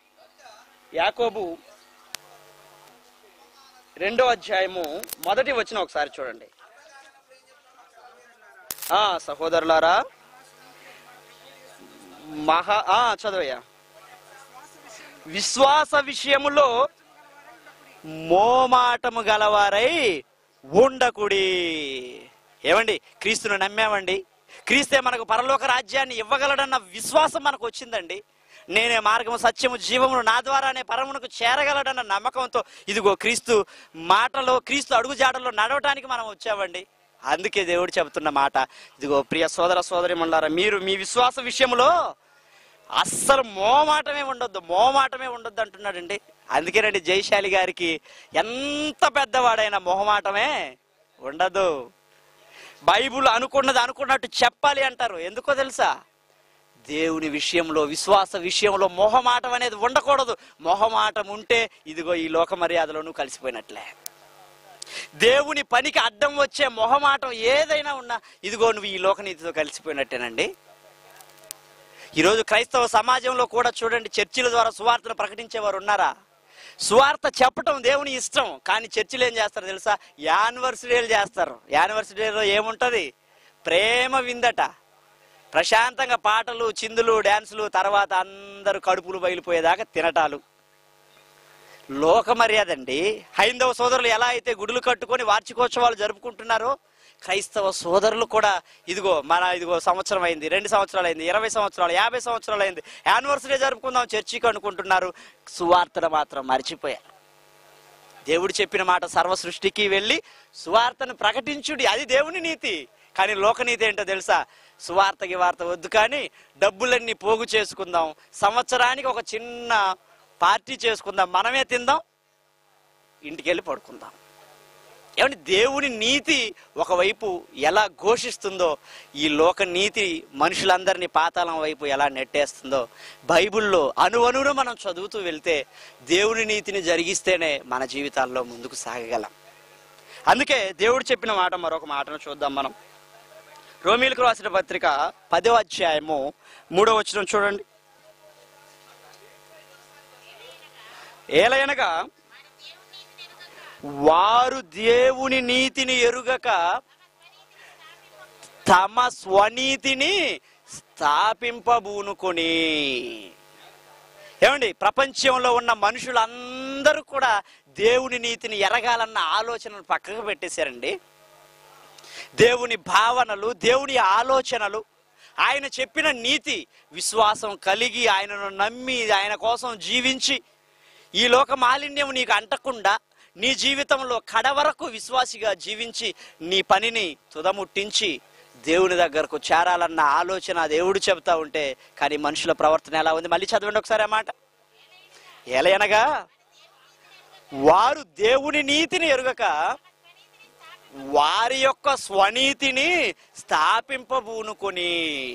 యాకోబు రెండో అధ్యాయము మొదటి వచ్చిన ఒకసారి చూడండి ఆ సహోదరులారా మహా ఆ చదవయ్యా విశ్వాస విషయములో మోమాటము గలవారై ఉండకుడి ఏమండి క్రీస్తును నమ్మామండి క్రీస్తే మనకు పరలోక రాజ్యాన్ని ఇవ్వగలడన్న విశ్వాసం మనకు వచ్చిందండి నేనే మార్గము సత్యము జీవమును నా ద్వారానే పరమునకు చేరగలడన్న నమ్మకంతో ఇదిగో క్రీస్తు మాటలో క్రీస్తు అడుగుజాడలో నడవటానికి మనం వచ్చామండి అందుకే దేవుడు చెబుతున్న మాట ఇదిగో ప్రియ సోదర సోదరి మీరు మీ విశ్వాస విషయంలో అస్సలు మోమాటమే ఉండొద్దు మోమాటమే ఉండొద్దు అంటున్నాడండి అందుకేనండి జయశాలి గారికి ఎంత పెద్దవాడైనా మొహమాటమే ఉండదు బైబుల్ అనుకున్నది అనుకున్నట్టు చెప్పాలి అంటారు ఎందుకో తెలుసా దేవుని విషయంలో విశ్వాస విషయంలో మొహమాటం అనేది ఉండకూడదు మొహమాటం ఉంటే ఇదిగో ఈ లోక మర్యాదలోనూ కలిసిపోయినట్లే దేవుని పనికి అడ్డం వచ్చే మొహమాటం ఏదైనా ఉన్నా ఇదిగో నువ్వు ఈ లోకనీతితో కలిసిపోయినట్టేనండి ఈరోజు క్రైస్తవ సమాజంలో కూడా చూడండి చర్చిల ద్వారా సువార్తను ప్రకటించేవారు ఉన్నారా సువార్త చెప్పటం దేవుని ఇష్టం కానీ చర్చిలు ఏం చేస్తారు తెలుసా యానివర్సరీలు చేస్తారు యానివర్సరీలో ఏముంటది ప్రేమ విందట ప్రశాంతంగా పాటలు చిందులు డ్యాన్సులు తర్వాత అందరూ కడుపులు బయలుపోయేదాకా తినటాలు లోక మర్యాద అండి హైందవ సోదరులు ఎలా అయితే గుడులు కట్టుకొని వార్షికోత్సవాలు జరుపుకుంటున్నారో క్రైస్తవ సోదరులు కూడా ఇదిగో మన ఇదిగో సంవత్సరం అయింది రెండు సంవత్సరాలు అయింది ఇరవై సంవత్సరాలు యాభై సంవత్సరాలు అయింది యానివర్సరీ జరుపుకుందాం చర్చికి అనుకుంటున్నారు సువార్తను మాత్రం మర్చిపోయారు దేవుడు చెప్పిన మాట సర్వ సృష్టికి వెళ్ళి సువార్తను ప్రకటించుడి అది దేవుని నీతి కానీ లోకనీతి ఏంటో తెలుసా సువార్తకి వార్త వద్దు కానీ డబ్బులన్నీ పోగు చేసుకుందాం సంవత్సరానికి ఒక చిన్న పార్టీ చేసుకుందాం మనమే తిందాం ఇంటికి వెళ్ళి పడుకుందాం ఏమంటే దేవుని నీతి ఒకవైపు ఎలా ఘోషిస్తుందో ఈ లోక నీతి మనుషులందరినీ పాతాళం వైపు ఎలా నెట్టేస్తుందో బైబిల్లో అనువనును మనం చదువుతూ వెళ్తే దేవుని నీతిని జరిగిస్తేనే మన జీవితాల్లో ముందుకు సాగగలం అందుకే దేవుడు చెప్పిన మాట మరొక మాటను చూద్దాం మనం రోమిలకు రాసిన పత్రిక పదో అధ్యాయము మూడో వచనం చూడండి ఏలయనగా వారు దేవుని నీతిని ఎరుగక తమ స్వనీతిని స్థాపింపబూనుకొని ఏమండి ప్రపంచంలో ఉన్న మనుషులందరూ కూడా దేవుని నీతిని ఎరగాలన్న ఆలోచనను పక్కకు పెట్టేశారండి దేవుని భావనలు దేవుని ఆలోచనలు ఆయన చెప్పిన నీతి విశ్వాసం కలిగి ఆయనను నమ్మి ఆయన కోసం జీవించి ఈ లోక మాలిన్యం నీకు అంటకుండా నీ జీవితంలో కడవరకు విశ్వాసిగా జీవించి నీ పనిని తుదముట్టించి దేవుని దగ్గరకు చేరాలన్న ఆలోచన దేవుడు చెబుతా ఉంటే కానీ మనుషుల ప్రవర్తన ఎలా ఉంది మళ్ళీ చదవండి ఒకసారి ఆ మాట ఎలయనగా వారు దేవుని నీతిని ఎరుగక వారి యొక్క స్వనీతిని స్థాపింపబూనుకొని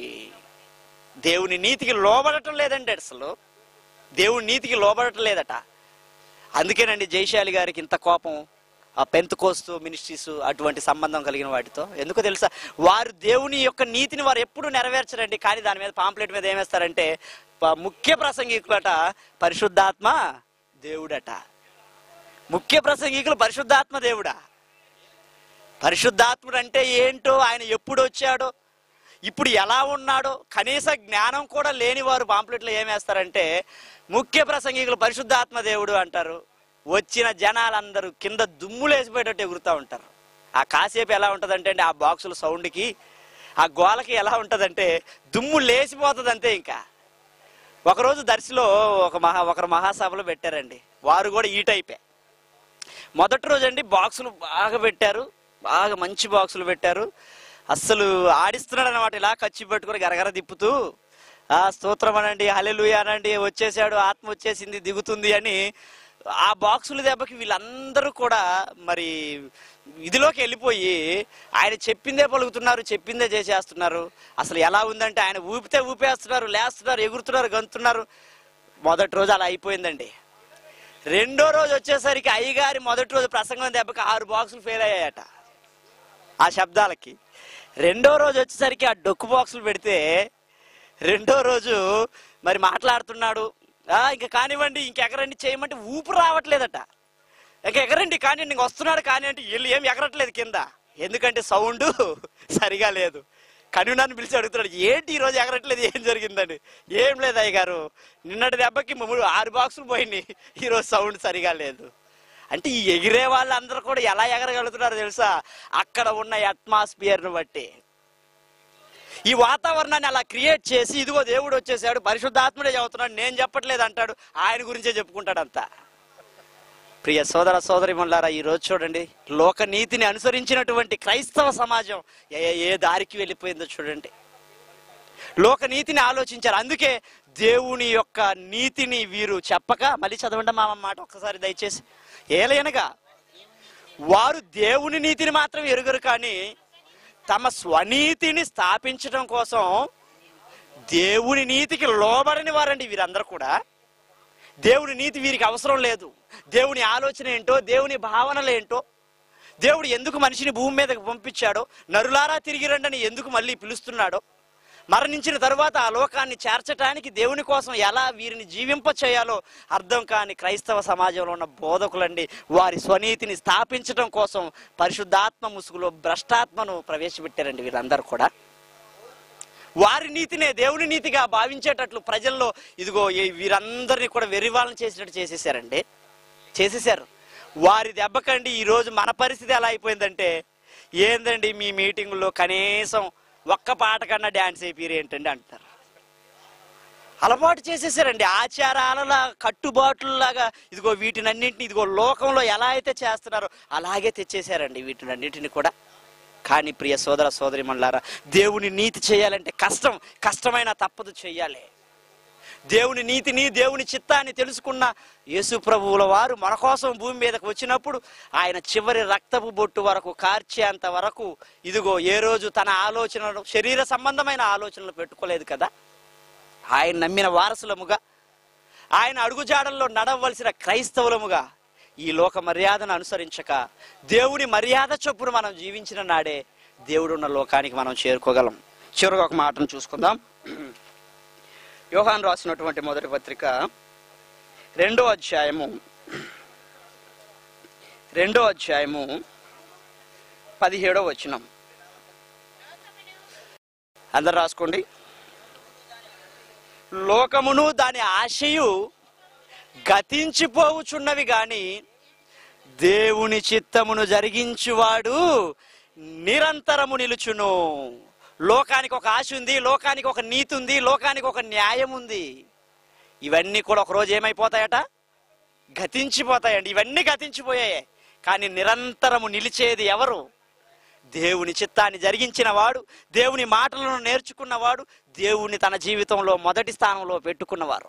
దేవుని నీతికి లోబడటం లేదండి అసలు దేవుని నీతికి లోబడటం లేదట అందుకేనండి జైశాలి గారికి ఇంత కోపం ఆ పెంత్ కోస్తు మినిస్ట్రీస్ అటువంటి సంబంధం కలిగిన వాటితో ఎందుకో తెలుసా వారు దేవుని యొక్క నీతిని వారు ఎప్పుడు నెరవేర్చరండి కానీ దాని మీద పాంప్లెట్ మీద ఏమేస్తారంటే ప- ముఖ్య ప్రసంగికులట పరిశుద్ధాత్మ దేవుడట ముఖ్య ప్రసంగికులు పరిశుద్ధాత్మ దేవుడా పరిశుద్ధాత్ముడు అంటే ఏంటో ఆయన ఎప్పుడు వచ్చాడో ఇప్పుడు ఎలా ఉన్నాడో కనీస జ్ఞానం కూడా లేని వారు పాంప్లెట్లో ఏమేస్తారంటే ముఖ్య ప్రసంగికులు పరిశుద్ధాత్మ దేవుడు అంటారు వచ్చిన జనాలందరూ కింద దుమ్ములేసిపోయేటట్టు ఎగురుతూ ఉంటారు ఆ కాసేపు ఎలా ఉంటుందంటే అండి ఆ బాక్సుల సౌండ్కి ఆ గోలకి ఎలా ఉంటుందంటే దుమ్ము లేచిపోతుంది అంతే ఇంకా ఒకరోజు దర్శిలో ఒక మహా ఒకరు మహాసభలో పెట్టారండి వారు కూడా ఈ టైపే మొదటి రోజు అండి బాక్సులు బాగా పెట్టారు బాగా మంచి బాక్సులు పెట్టారు అస్సలు ఆడిస్తున్నాడు అనమాట ఇలా ఖర్చు పెట్టుకుని గరగర తిప్పుతూ ఆ స్తోత్రం అనండి హలెలుయ అనండి వచ్చేసాడు ఆత్మ వచ్చేసింది దిగుతుంది అని ఆ బాక్సుల దెబ్బకి వీళ్ళందరూ కూడా మరి ఇదిలోకి వెళ్ళిపోయి ఆయన చెప్పిందే పలుకుతున్నారు చెప్పిందే చేసేస్తున్నారు అసలు ఎలా ఉందంటే ఆయన ఊపితే ఊపేస్తున్నారు లేస్తున్నారు ఎగురుతున్నారు గంతున్నారు మొదటి రోజు అలా అయిపోయిందండి రెండో రోజు వచ్చేసరికి అయ్యగారి మొదటి రోజు ప్రసంగం దెబ్బకి ఆరు బాక్సులు ఫెయిల్ అయ్యాయట ఆ శబ్దాలకి రెండో రోజు వచ్చేసరికి ఆ డొక్కు బాక్సులు పెడితే రెండో రోజు మరి మాట్లాడుతున్నాడు ఆ ఇంకా కానివ్వండి ఇంకెగరండి చేయమంటే ఊపు రావట్లేదట ఇంకా ఎగరండి కానీ ఇంక వస్తున్నాడు కానీ అంటే వీళ్ళు ఏం ఎగరట్లేదు కింద ఎందుకంటే సౌండ్ సరిగా లేదు కనునాన్ని పిలిచి అడుగుతున్నాడు ఏంటి ఈ రోజు ఎగరట్లేదు ఏం జరిగిందని ఏం లేదు అయ్య గారు నిన్నటి దెబ్బకి మూడు ఆరు బాక్సులు పోయినాయి ఈరోజు సౌండ్ సరిగా లేదు అంటే ఈ ఎగిరే వాళ్ళందరూ కూడా ఎలా ఎగరగలుగుతున్నారో తెలుసా అక్కడ ఉన్న అట్మాస్ఫియర్ను బట్టి ఈ వాతావరణాన్ని అలా క్రియేట్ చేసి ఇదిగో దేవుడు వచ్చేసాడు పరిశుద్ధాత్ముడే చదువుతున్నాడు నేను చెప్పట్లేదు అంటాడు ఆయన గురించే చెప్పుకుంటాడంతా ప్రియ సోదర సోదరి ఈ రోజు చూడండి లోక నీతిని అనుసరించినటువంటి క్రైస్తవ సమాజం ఏ ఏ దారికి వెళ్ళిపోయిందో చూడండి లోక నీతిని ఆలోచించారు అందుకే దేవుని యొక్క నీతిని వీరు చెప్పక మళ్ళీ చదవండి మా మాట ఒక్కసారి దయచేసి ఏలయనగా వారు దేవుని నీతిని మాత్రం ఎరుగరు కానీ తమ స్వనీతిని స్థాపించడం కోసం దేవుని నీతికి లోబడని వారండి వీరందరూ కూడా దేవుని నీతి వీరికి అవసరం లేదు దేవుని ఆలోచన ఏంటో దేవుని భావనలు ఏంటో దేవుడు ఎందుకు మనిషిని భూమి మీదకి పంపించాడో నరులారా తిరిగి రండని ఎందుకు మళ్ళీ పిలుస్తున్నాడో మరణించిన తరువాత ఆ లోకాన్ని చేర్చటానికి దేవుని కోసం ఎలా వీరిని జీవింప చేయాలో అర్థం కాని క్రైస్తవ సమాజంలో ఉన్న బోధకులండి వారి స్వనీతిని స్థాపించడం కోసం పరిశుద్ధాత్మ ముసుగులో భ్రష్టాత్మను ప్రవేశపెట్టారండి వీరందరూ కూడా వారి నీతినే దేవుని నీతిగా భావించేటట్లు ప్రజల్లో ఇదిగో ఈ వీరందరినీ కూడా వెర్రివాళ్ళని చేసినట్టు చేసేసారండి చేసేసారు వారి దెబ్బకండి ఈరోజు మన పరిస్థితి ఎలా అయిపోయిందంటే ఏందండి మీ మీటింగుల్లో కనీసం ఒక్క పాట కన్నా డ్యాన్స్ అయిపోయారు ఏంటండి అంటారు అలవాటు చేసేసారండి ఆచారాల కట్టుబాట్లలాగా ఇదిగో వీటినన్నింటిని ఇదిగో లోకంలో ఎలా అయితే చేస్తున్నారో అలాగే తెచ్చేసారండి వీటినన్నింటిని కూడా కానీ ప్రియ సోదర సోదరి దేవుని నీతి చేయాలంటే కష్టం కష్టమైన తప్పదు చేయాలి దేవుని నీతిని దేవుని చిత్తాన్ని తెలుసుకున్న యేసు ప్రభువుల వారు మన కోసం భూమి మీదకు వచ్చినప్పుడు ఆయన చివరి రక్తపు బొట్టు వరకు కార్చేంత వరకు ఇదిగో ఏ రోజు తన ఆలోచనలు శరీర సంబంధమైన ఆలోచనలు పెట్టుకోలేదు కదా ఆయన నమ్మిన వారసులముగా ఆయన అడుగుజాడల్లో నడవలసిన క్రైస్తవులముగా ఈ లోక మర్యాదను అనుసరించక దేవుని మర్యాద చొప్పున మనం జీవించిన నాడే దేవుడున్న లోకానికి మనం చేరుకోగలం చివరిగా ఒక మాటను చూసుకుందాం యోహాన్ రాసినటువంటి మొదటి పత్రిక రెండో అధ్యాయము రెండో అధ్యాయము పదిహేడో వచనం అందరు రాసుకోండి లోకమును దాని ఆశయు గతించిపోవుచున్నవి గాని దేవుని చిత్తమును జరిగించువాడు నిరంతరము నిలుచును లోకానికి ఒక ఆశ ఉంది లోకానికి ఒక నీతి ఉంది లోకానికి ఒక న్యాయం ఉంది ఇవన్నీ కూడా ఒక రోజు ఏమైపోతాయట గతించిపోతాయండి ఇవన్నీ గతించిపోయాయి కానీ నిరంతరము నిలిచేది ఎవరు దేవుని చిత్తాన్ని జరిగించిన వాడు దేవుని మాటలను నేర్చుకున్నవాడు దేవుని తన జీవితంలో మొదటి స్థానంలో పెట్టుకున్నవారు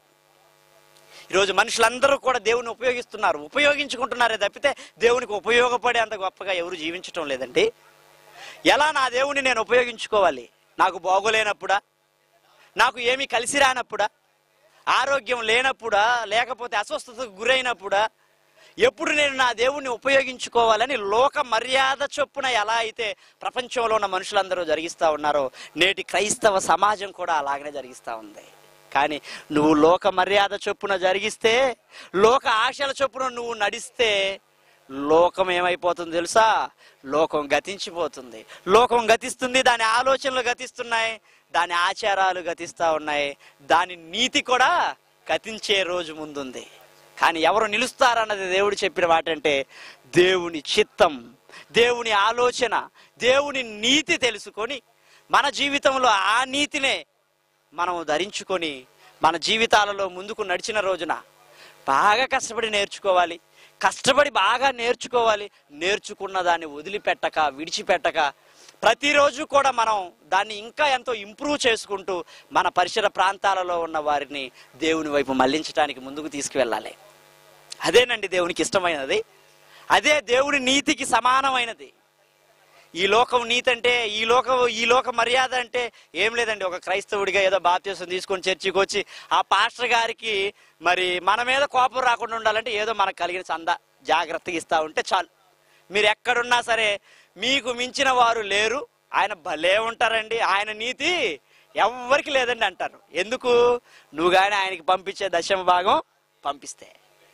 ఈరోజు మనుషులందరూ కూడా దేవుని ఉపయోగిస్తున్నారు ఉపయోగించుకుంటున్నారే తప్పితే దేవునికి ఉపయోగపడే అంత గొప్పగా ఎవరు జీవించటం లేదండి ఎలా నా దేవుని నేను ఉపయోగించుకోవాలి నాకు బాగోలేనప్పుడా నాకు ఏమీ కలిసి రానప్పుడా ఆరోగ్యం లేనప్పుడా లేకపోతే అస్వస్థతకు గురైనప్పుడా ఎప్పుడు నేను నా దేవుణ్ణి ఉపయోగించుకోవాలని లోక మర్యాద చొప్పున ఎలా అయితే ప్రపంచంలో ఉన్న మనుషులందరూ జరిగిస్తూ ఉన్నారో నేటి క్రైస్తవ సమాజం కూడా అలాగనే జరిగిస్తూ ఉంది కానీ నువ్వు లోక మర్యాద చొప్పున జరిగిస్తే లోక ఆశల చొప్పున నువ్వు నడిస్తే లోకం ఏమైపోతుంది తెలుసా లోకం గతించిపోతుంది లోకం గతిస్తుంది దాని ఆలోచనలు గతిస్తున్నాయి దాని ఆచారాలు గతిస్తా ఉన్నాయి దాని నీతి కూడా గతించే రోజు ముందుంది కానీ ఎవరు నిలుస్తారన్నది దేవుడు చెప్పిన మాట అంటే దేవుని చిత్తం దేవుని ఆలోచన దేవుని నీతి తెలుసుకొని మన జీవితంలో ఆ నీతినే మనం ధరించుకొని మన జీవితాలలో ముందుకు నడిచిన రోజున బాగా కష్టపడి నేర్చుకోవాలి కష్టపడి బాగా నేర్చుకోవాలి నేర్చుకున్న దాన్ని వదిలిపెట్టక విడిచిపెట్టక ప్రతిరోజు కూడా మనం దాన్ని ఇంకా ఎంతో ఇంప్రూవ్ చేసుకుంటూ మన పరిసర ప్రాంతాలలో ఉన్న వారిని దేవుని వైపు మళ్లించడానికి ముందుకు తీసుకువెళ్ళాలి అదేనండి దేవునికి ఇష్టమైనది అదే దేవుని నీతికి సమానమైనది ఈ లోకం నీతి అంటే ఈ లోకం ఈ లోక మర్యాద అంటే ఏం లేదండి ఒక క్రైస్తవుడిగా ఏదో బాప్తీసం తీసుకొని చర్చికి వచ్చి ఆ పాస్టర్ గారికి మరి మన మీద కోపం రాకుండా ఉండాలంటే ఏదో మనకు కలిగిన చంద జాగ్రత్తగా ఇస్తా ఉంటే చాలు మీరు ఎక్కడున్నా సరే మీకు మించిన వారు లేరు ఆయన భలే ఉంటారండి ఆయన నీతి ఎవ్వరికి లేదండి అంటారు ఎందుకు నువ్వు కానీ ఆయనకి పంపించే దశమ భాగం పంపిస్తే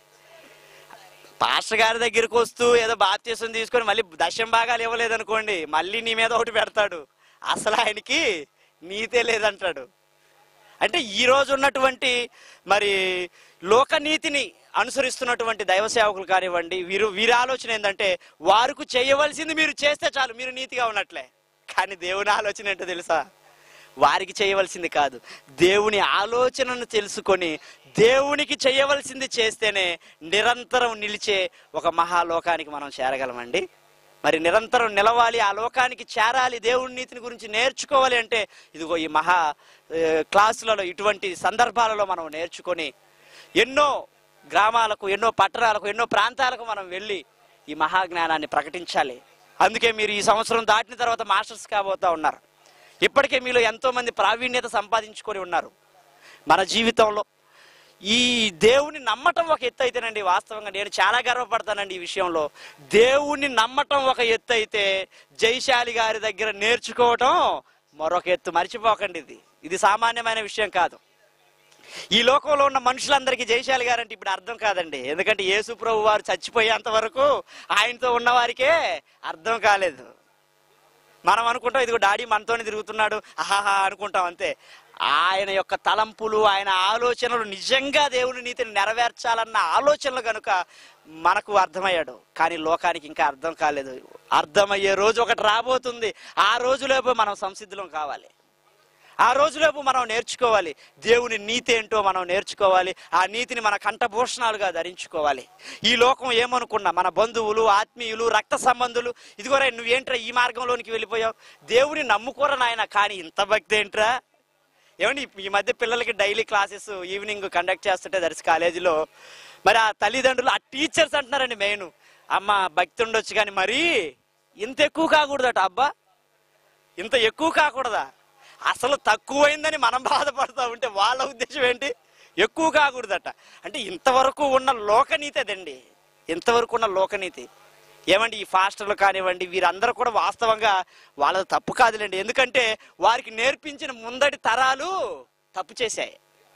పాస్టర్ గారి దగ్గరికి వస్తూ ఏదో బాప్తీసం తీసుకొని మళ్ళీ దశం భాగాలు ఇవ్వలేదనుకోండి మళ్ళీ నీ మీద ఒకటి పెడతాడు అసలు ఆయనకి నీతే లేదంటాడు అంటే ఈ రోజు ఉన్నటువంటి మరి లోకనీతిని అనుసరిస్తున్నటువంటి దైవ సేవకులు కానివ్వండి వీరు వీరి ఆలోచన ఏంటంటే వారికి చేయవలసింది మీరు చేస్తే చాలు మీరు నీతిగా ఉన్నట్లే కానీ దేవుని ఆలోచన ఏంటో తెలుసా వారికి చేయవలసింది కాదు దేవుని ఆలోచనను తెలుసుకొని దేవునికి చేయవలసింది చేస్తేనే నిరంతరం నిలిచే ఒక మహాలోకానికి మనం చేరగలమండి మరి నిరంతరం నిలవాలి ఆ లోకానికి చేరాలి దేవుని నీతిని గురించి నేర్చుకోవాలి అంటే ఇదిగో ఈ మహా ఏ, క్లాసులలో ఇటువంటి సందర్భాలలో మనం నేర్చుకొని ఎన్నో గ్రామాలకు ఎన్నో పట్టణాలకు ఎన్నో ప్రాంతాలకు మనం వెళ్ళి ఈ మహాజ్ఞానాన్ని ప్రకటించాలి అందుకే మీరు ఈ సంవత్సరం దాటిన తర్వాత మాస్టర్స్ కాబోతా ఉన్నారు ఇప్పటికే మీలో ఎంతో మంది ప్రావీణ్యత సంపాదించుకొని ఉన్నారు మన జీవితంలో ఈ దేవుని నమ్మటం ఒక ఎత్తు అయితేనండి వాస్తవంగా నేను చాలా గర్వపడతానండి ఈ విషయంలో దేవుని నమ్మటం ఒక ఎత్తు అయితే జైశాలి గారి దగ్గర నేర్చుకోవటం మరొక ఎత్తు మర్చిపోకండి ఇది ఇది సామాన్యమైన విషయం కాదు ఈ లోకంలో ఉన్న మనుషులందరికీ జయశాలి గారంటే ఇప్పుడు అర్థం కాదండి ఎందుకంటే యేసు ప్రభు వారు చచ్చిపోయేంత వరకు ఆయనతో ఉన్న వారికే అర్థం కాలేదు మనం అనుకుంటాం ఇదిగో డాడీ మనతోనే తిరుగుతున్నాడు ఆహాహా అనుకుంటాం అంతే ఆయన యొక్క తలంపులు ఆయన ఆలోచనలు నిజంగా దేవుని నీతిని నెరవేర్చాలన్న ఆలోచనలు కనుక మనకు అర్థమయ్యాడు కానీ లోకానికి ఇంకా అర్థం కాలేదు అర్థమయ్యే రోజు ఒకటి రాబోతుంది ఆ రోజులోపు మనం సంసిద్ధులం కావాలి ఆ రోజులోపు మనం నేర్చుకోవాలి దేవుని నీతి ఏంటో మనం నేర్చుకోవాలి ఆ నీతిని మన కంఠభూషణాలుగా ధరించుకోవాలి ఈ లోకం ఏమనుకున్నా మన బంధువులు ఆత్మీయులు రక్త సంబంధులు ఇదిగోరా నువ్వేంట్రా ఈ మార్గంలోనికి వెళ్ళిపోయావు దేవుని నమ్ముకోరా నాయన కానీ ఇంత భక్తి ఏంట్రా ఏమండి ఈ మధ్య పిల్లలకి డైలీ క్లాసెస్ ఈవినింగ్ కండక్ట్ చేస్తుంటే దర్శి కాలేజీలో మరి ఆ తల్లిదండ్రులు ఆ టీచర్స్ అంటున్నారండి మెయిన్ అమ్మ భక్తి ఉండొచ్చు కానీ మరి ఇంత ఎక్కువ కాకూడదట అబ్బా ఇంత ఎక్కువ కాకూడదా అసలు తక్కువైందని మనం బాధపడతా ఉంటే వాళ్ళ ఉద్దేశం ఏంటి ఎక్కువ కాకూడదట అంటే ఇంతవరకు ఉన్న లోకనీతి అదండి ఇంతవరకు ఉన్న లోకనీతి ఏమండి ఈ ఫాస్టర్లు కానివ్వండి వీరందరూ కూడా వాస్తవంగా వాళ్ళది తప్పు కాదులేండి ఎందుకంటే వారికి నేర్పించిన ముందటి తరాలు తప్పు చేశాయి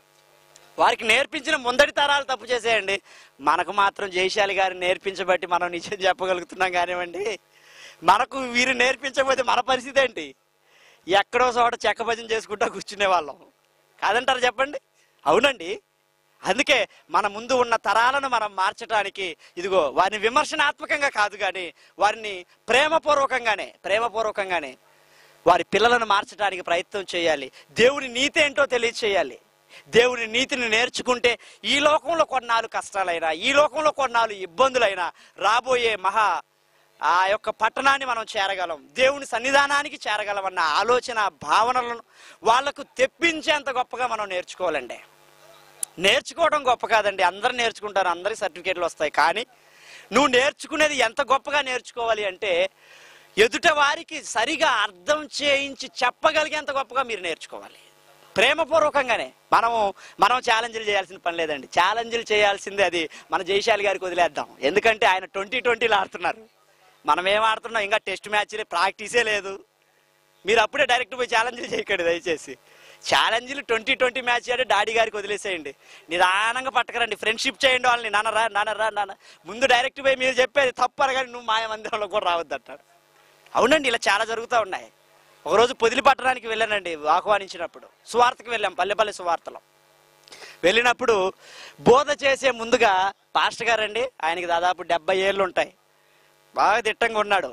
వారికి నేర్పించిన ముందటి తరాలు తప్పు చేసేయండి మనకు మాత్రం జయశాలి గారు నేర్పించబట్టి మనం నిజం చెప్పగలుగుతున్నాం కానివ్వండి మనకు వీరు నేర్పించకపోతే మన పరిస్థితి ఏంటి ఎక్కడో చోట చెక్క భజన చేసుకుంటా కూర్చునే వాళ్ళం కాదంటారు చెప్పండి అవునండి అందుకే మన ముందు ఉన్న తరాలను మనం మార్చడానికి ఇదిగో వారిని విమర్శనాత్మకంగా కాదు కానీ వారిని ప్రేమపూర్వకంగానే ప్రేమపూర్వకంగానే వారి పిల్లలను మార్చడానికి ప్రయత్నం చేయాలి దేవుని నీతి ఏంటో తెలియచేయాలి దేవుని నీతిని నేర్చుకుంటే ఈ లోకంలో కొన్నాళ్ళు కష్టాలైనా ఈ లోకంలో కొన్నాళ్ళు ఇబ్బందులైనా రాబోయే మహా ఆ యొక్క పట్టణాన్ని మనం చేరగలం దేవుని సన్నిధానానికి చేరగలం అన్న ఆలోచన భావనలను వాళ్లకు తెప్పించేంత గొప్పగా మనం నేర్చుకోవాలండి నేర్చుకోవడం గొప్ప కాదండి అందరూ నేర్చుకుంటారు అందరికి సర్టిఫికేట్లు వస్తాయి కానీ నువ్వు నేర్చుకునేది ఎంత గొప్పగా నేర్చుకోవాలి అంటే ఎదుట వారికి సరిగా అర్థం చేయించి చెప్పగలిగేంత గొప్పగా మీరు నేర్చుకోవాలి ప్రేమపూర్వకంగానే మనము మనం ఛాలెంజ్లు చేయాల్సిన పని లేదండి ఛాలెంజ్లు చేయాల్సింది అది మన జయశాలి గారికి వదిలేద్దాం ఎందుకంటే ఆయన ట్వంటీ ట్వంటీలో ఆడుతున్నారు మనం ఏం ఆడుతున్నాం ఇంకా టెస్ట్ మ్యాచ్ ప్రాక్టీసే లేదు మీరు అప్పుడే డైరెక్ట్ పోయి ఛాలెంజ్లు చేయకండి దయచేసి ఛాలెంజ్లు ట్వంటీ ట్వంటీ మ్యాచ్ అంటే డాడీ గారికి వదిలేసేయండి నిదానంగా పట్టకరండి ఫ్రెండ్షిప్ చేయండి వాళ్ళని నాన్నరా నాన్నరా నాన్న ముందు డైరెక్ట్ పోయి మీరు చెప్పేది తప్పు అనగాని నువ్వు మాయ మందిరంలో కూడా రావద్దు అంటాడు అవునండి ఇలా చాలా జరుగుతూ ఉన్నాయి ఒకరోజు పొదిలి పట్టడానికి వెళ్ళానండి ఆహ్వానించినప్పుడు సువార్తకు వెళ్ళాం పల్లెపల్లి సువార్తలో వెళ్ళినప్పుడు బోధ చేసే ముందుగా పాస్టర్ గారండి ఆయనకి దాదాపు డెబ్బై ఏళ్ళు ఉంటాయి బాగా దిట్టంగా ఉన్నాడు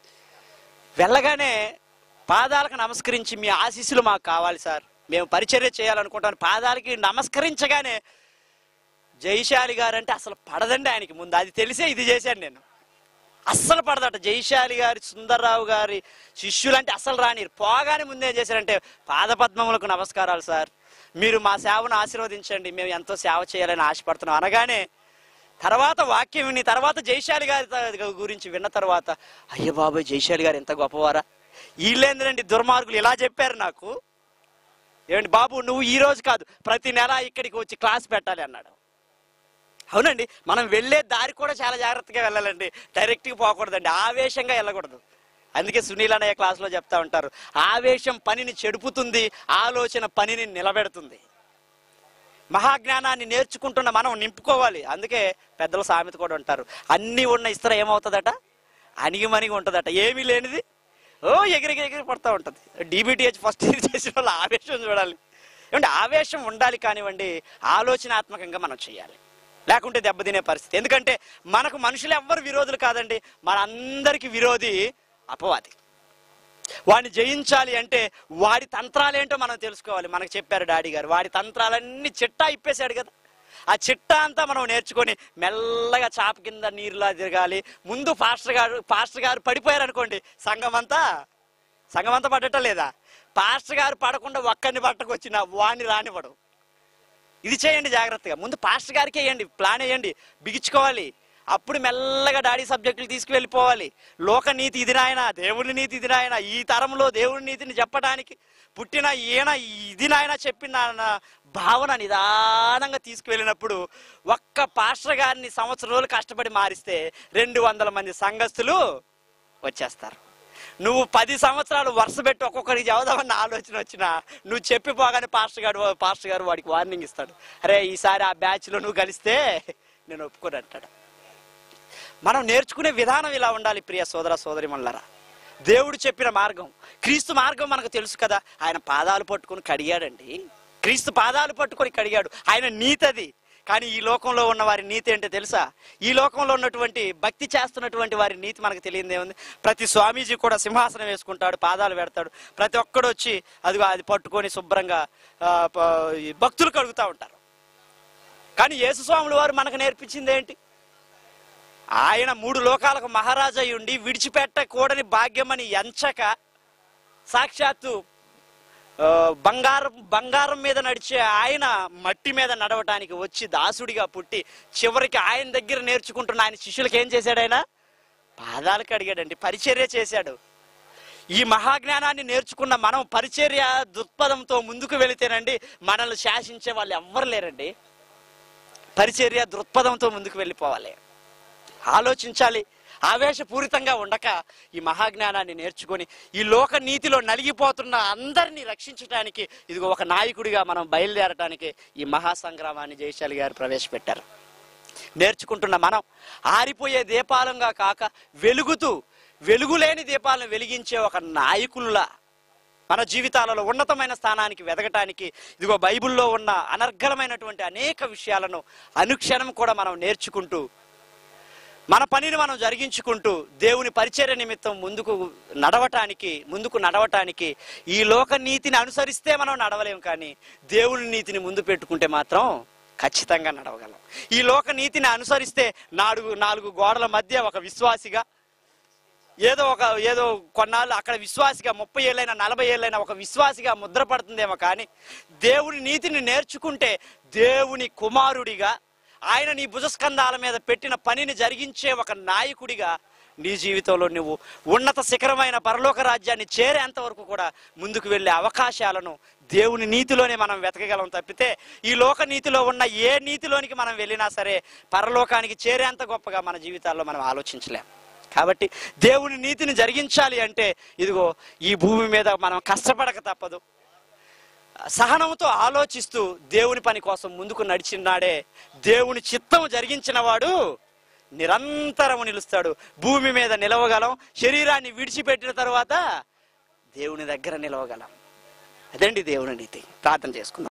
వెళ్ళగానే పాదాలకు నమస్కరించి మీ ఆశీస్సులు మాకు కావాలి సార్ మేము పరిచర్య చేయాలనుకుంటాను పాదాలకి నమస్కరించగానే జైశాలి గారు అంటే అసలు పడదండి ఆయనకి ముందు అది తెలిసే ఇది చేశాను నేను అస్సలు పడదట జైశాలి గారి సుందర్రావు గారి శిష్యులంటే అస్సలు రానిరు పోగానే ముందు ఏం చేశారంటే పాదపద్మములకు నమస్కారాలు సార్ మీరు మా సేవను ఆశీర్వదించండి మేము ఎంతో సేవ చేయాలని ఆశపడుతున్నాం అనగానే తర్వాత వాక్యం విని తర్వాత జైశాలి గారి త- గురించి విన్న తర్వాత అయ్య బాబాయ్ జైశాలి గారు ఎంత గొప్పవారా వీళ్ళేందండి దుర్మార్గులు ఇలా చెప్పారు నాకు ఏమండి బాబు నువ్వు ఈ రోజు కాదు ప్రతి నెల ఇక్కడికి వచ్చి క్లాస్ పెట్టాలి అన్నాడు అవునండి మనం వెళ్ళే దారి కూడా చాలా జాగ్రత్తగా వెళ్ళాలండి డైరెక్ట్గా పోకూడదండి ఆవేశంగా వెళ్ళకూడదు అందుకే సునీల్ అన్నయ్య క్లాస్లో చెప్తా ఉంటారు ఆవేశం పనిని చెడుపుతుంది ఆలోచన పనిని నిలబెడుతుంది మహాజ్ఞానాన్ని నేర్చుకుంటున్న మనం నింపుకోవాలి అందుకే పెద్దల సామెత కూడా ఉంటారు అన్నీ ఉన్న ఇస్త్ర ఏమవుతుందట అణిగిమణిగి ఉంటుందట ఏమీ లేనిది ఓ ఎగిరి ఎగిరి పడుతూ ఉంటుంది డీబీటీహెచ్ ఫస్ట్ ఇయర్ చేసిన వాళ్ళ ఆవేశం చూడాలి ఏమంటే ఆవేశం ఉండాలి కానివ్వండి ఆలోచనాత్మకంగా మనం చేయాలి లేకుంటే దెబ్బతినే పరిస్థితి ఎందుకంటే మనకు మనుషులు ఎవ్వరు విరోధులు కాదండి మన అందరికి విరోధి అపవాది వాడిని జయించాలి అంటే వాడి తంత్రాలేంటో మనం తెలుసుకోవాలి మనకు చెప్పారు డాడీ గారు వాడి తంత్రాలన్నీ చిట్టా ఇప్పేశాడు కదా ఆ చిట్టా అంతా మనం నేర్చుకొని మెల్లగా చాప కింద నీరులా తిరగాలి ముందు పాస్టర్ గారు పాస్టర్ గారు పడిపోయారు అనుకోండి సంఘం అంతా సంఘం అంతా పడటం లేదా పాస్టర్ గారు పడకుండా ఒక్కరిని పట్టకొచ్చిన వాడిని రానివ్వడు ఇది చేయండి జాగ్రత్తగా ముందు పాస్టర్ గారికి వేయండి ప్లాన్ వేయండి బిగించుకోవాలి అప్పుడు మెల్లగా డాడీ సబ్జెక్టులు తీసుకువెళ్ళిపోవాలి లోక నీతి ఇది నాయన దేవుని నీతి ఇది నాయన ఈ తరంలో దేవుని నీతిని చెప్పడానికి పుట్టిన ఈయన ఇది నాయన చెప్పిన నా భావన నిదానంగా తీసుకువెళ్ళినప్పుడు ఒక్క పాస్టర్ గారిని సంవత్సరం రోజులు కష్టపడి మారిస్తే రెండు వందల మంది సంఘస్థులు వచ్చేస్తారు నువ్వు పది సంవత్సరాలు వరుస పెట్టి ఒక్కొక్కరికి చదువుదామన్న ఆలోచన వచ్చినా నువ్వు చెప్పిపోగానే పాస్టర్ గారు పాస్టర్ గారు వాడికి వార్నింగ్ ఇస్తాడు అరే ఈసారి ఆ బ్యాచ్లో నువ్వు కలిస్తే నేను ఒప్పుకొని అంటాడు మనం నేర్చుకునే విధానం ఇలా ఉండాలి ప్రియ సోదర సోదరి దేవుడు చెప్పిన మార్గం క్రీస్తు మార్గం మనకు తెలుసు కదా ఆయన పాదాలు పట్టుకొని కడిగాడండి క్రీస్తు పాదాలు పట్టుకొని కడిగాడు ఆయన నీతి అది కానీ ఈ లోకంలో ఉన్న వారి నీతి ఏంటో తెలుసా ఈ లోకంలో ఉన్నటువంటి భక్తి చేస్తున్నటువంటి వారి నీతి మనకు తెలియదు ఏముంది ప్రతి స్వామీజీ కూడా సింహాసనం వేసుకుంటాడు పాదాలు పెడతాడు ప్రతి ఒక్కడు వచ్చి అది అది పట్టుకొని శుభ్రంగా ఆ, ప- ఈ భక్తులు కడుగుతూ ఉంటారు కానీ యేసు స్వాముల వారు మనకు నేర్పించింది ఏంటి ఆయన మూడు లోకాలకు మహారాజా అయి ఉండి విడిచిపెట్టకూడని భాగ్యమని ఎంచక సాక్షాత్తు ఆ, బంగారం బంగారం మీద నడిచే ఆయన మట్టి మీద నడవటానికి వచ్చి దాసుడిగా పుట్టి చివరికి ఆయన దగ్గర నేర్చుకుంటున్న ఆయన శిష్యులకు ఏం చేశాడు ఆయన పాదాలు కడిగాడండి పరిచర్య చేశాడు ఈ మహాజ్ఞానాన్ని నేర్చుకున్న మనం పరిచర్య దృక్పథంతో ముందుకు వెళితేనండి మనల్ని శాసించే వాళ్ళు ఎవ్వరు లేరండి పరిచర్య దృక్పథంతో ముందుకు వెళ్ళిపోవాలి ఆలోచించాలి ఆవేశపూరితంగా ఉండక ఈ మహాజ్ఞానాన్ని నేర్చుకొని ఈ లోక నీతిలో నలిగిపోతున్న అందరినీ రక్షించడానికి ఇదిగో ఒక నాయకుడిగా మనం బయలుదేరటానికి ఈ మహాసంగ్రామాన్ని జయశాలి గారు ప్రవేశపెట్టారు నేర్చుకుంటున్న మనం ఆరిపోయే దీపాలంగా కాక వెలుగుతూ వెలుగులేని దీపాలను వెలిగించే ఒక నాయకుల్లా మన జీవితాలలో ఉన్నతమైన స్థానానికి వెదగటానికి ఇదిగో బైబిల్లో ఉన్న అనర్గళమైనటువంటి అనేక విషయాలను అనుక్షణం కూడా మనం నేర్చుకుంటూ మన పనిని మనం జరిగించుకుంటూ దేవుని పరిచర్య నిమిత్తం ముందుకు నడవటానికి ముందుకు నడవటానికి ఈ లోక నీతిని అనుసరిస్తే మనం నడవలేం కానీ దేవుని నీతిని ముందు పెట్టుకుంటే మాత్రం ఖచ్చితంగా నడవగలం ఈ లోక నీతిని అనుసరిస్తే నాలుగు నాలుగు గోడల మధ్య ఒక విశ్వాసిగా ఏదో ఒక ఏదో కొన్నాళ్ళు అక్కడ విశ్వాసిగా ముప్పై ఏళ్ళైనా నలభై ఏళ్ళైనా ఒక విశ్వాసిగా ముద్ర పడుతుందేమో కానీ దేవుని నీతిని నేర్చుకుంటే దేవుని కుమారుడిగా ఆయన నీ భుజస్కంధాల మీద పెట్టిన పనిని జరిగించే ఒక నాయకుడిగా నీ జీవితంలో నువ్వు ఉన్నత శిఖరమైన పరలోక రాజ్యాన్ని చేరేంత వరకు కూడా ముందుకు వెళ్ళే అవకాశాలను దేవుని నీతిలోనే మనం వెతకగలం తప్పితే ఈ లోక నీతిలో ఉన్న ఏ నీతిలోనికి మనం వెళ్ళినా సరే పరలోకానికి చేరేంత గొప్పగా మన జీవితాల్లో మనం ఆలోచించలేం కాబట్టి దేవుని నీతిని జరిగించాలి అంటే ఇదిగో ఈ భూమి మీద మనం కష్టపడక తప్పదు సహనంతో ఆలోచిస్తూ దేవుని పని కోసం ముందుకు నడిచినాడే దేవుని చిత్తం జరిగించిన వాడు నిరంతరము నిలుస్తాడు భూమి మీద నిలవగలం శరీరాన్ని విడిచిపెట్టిన తర్వాత దేవుని దగ్గర నిలవగలం అదండి దేవుని నీతి ప్రార్థన చేసుకుందాం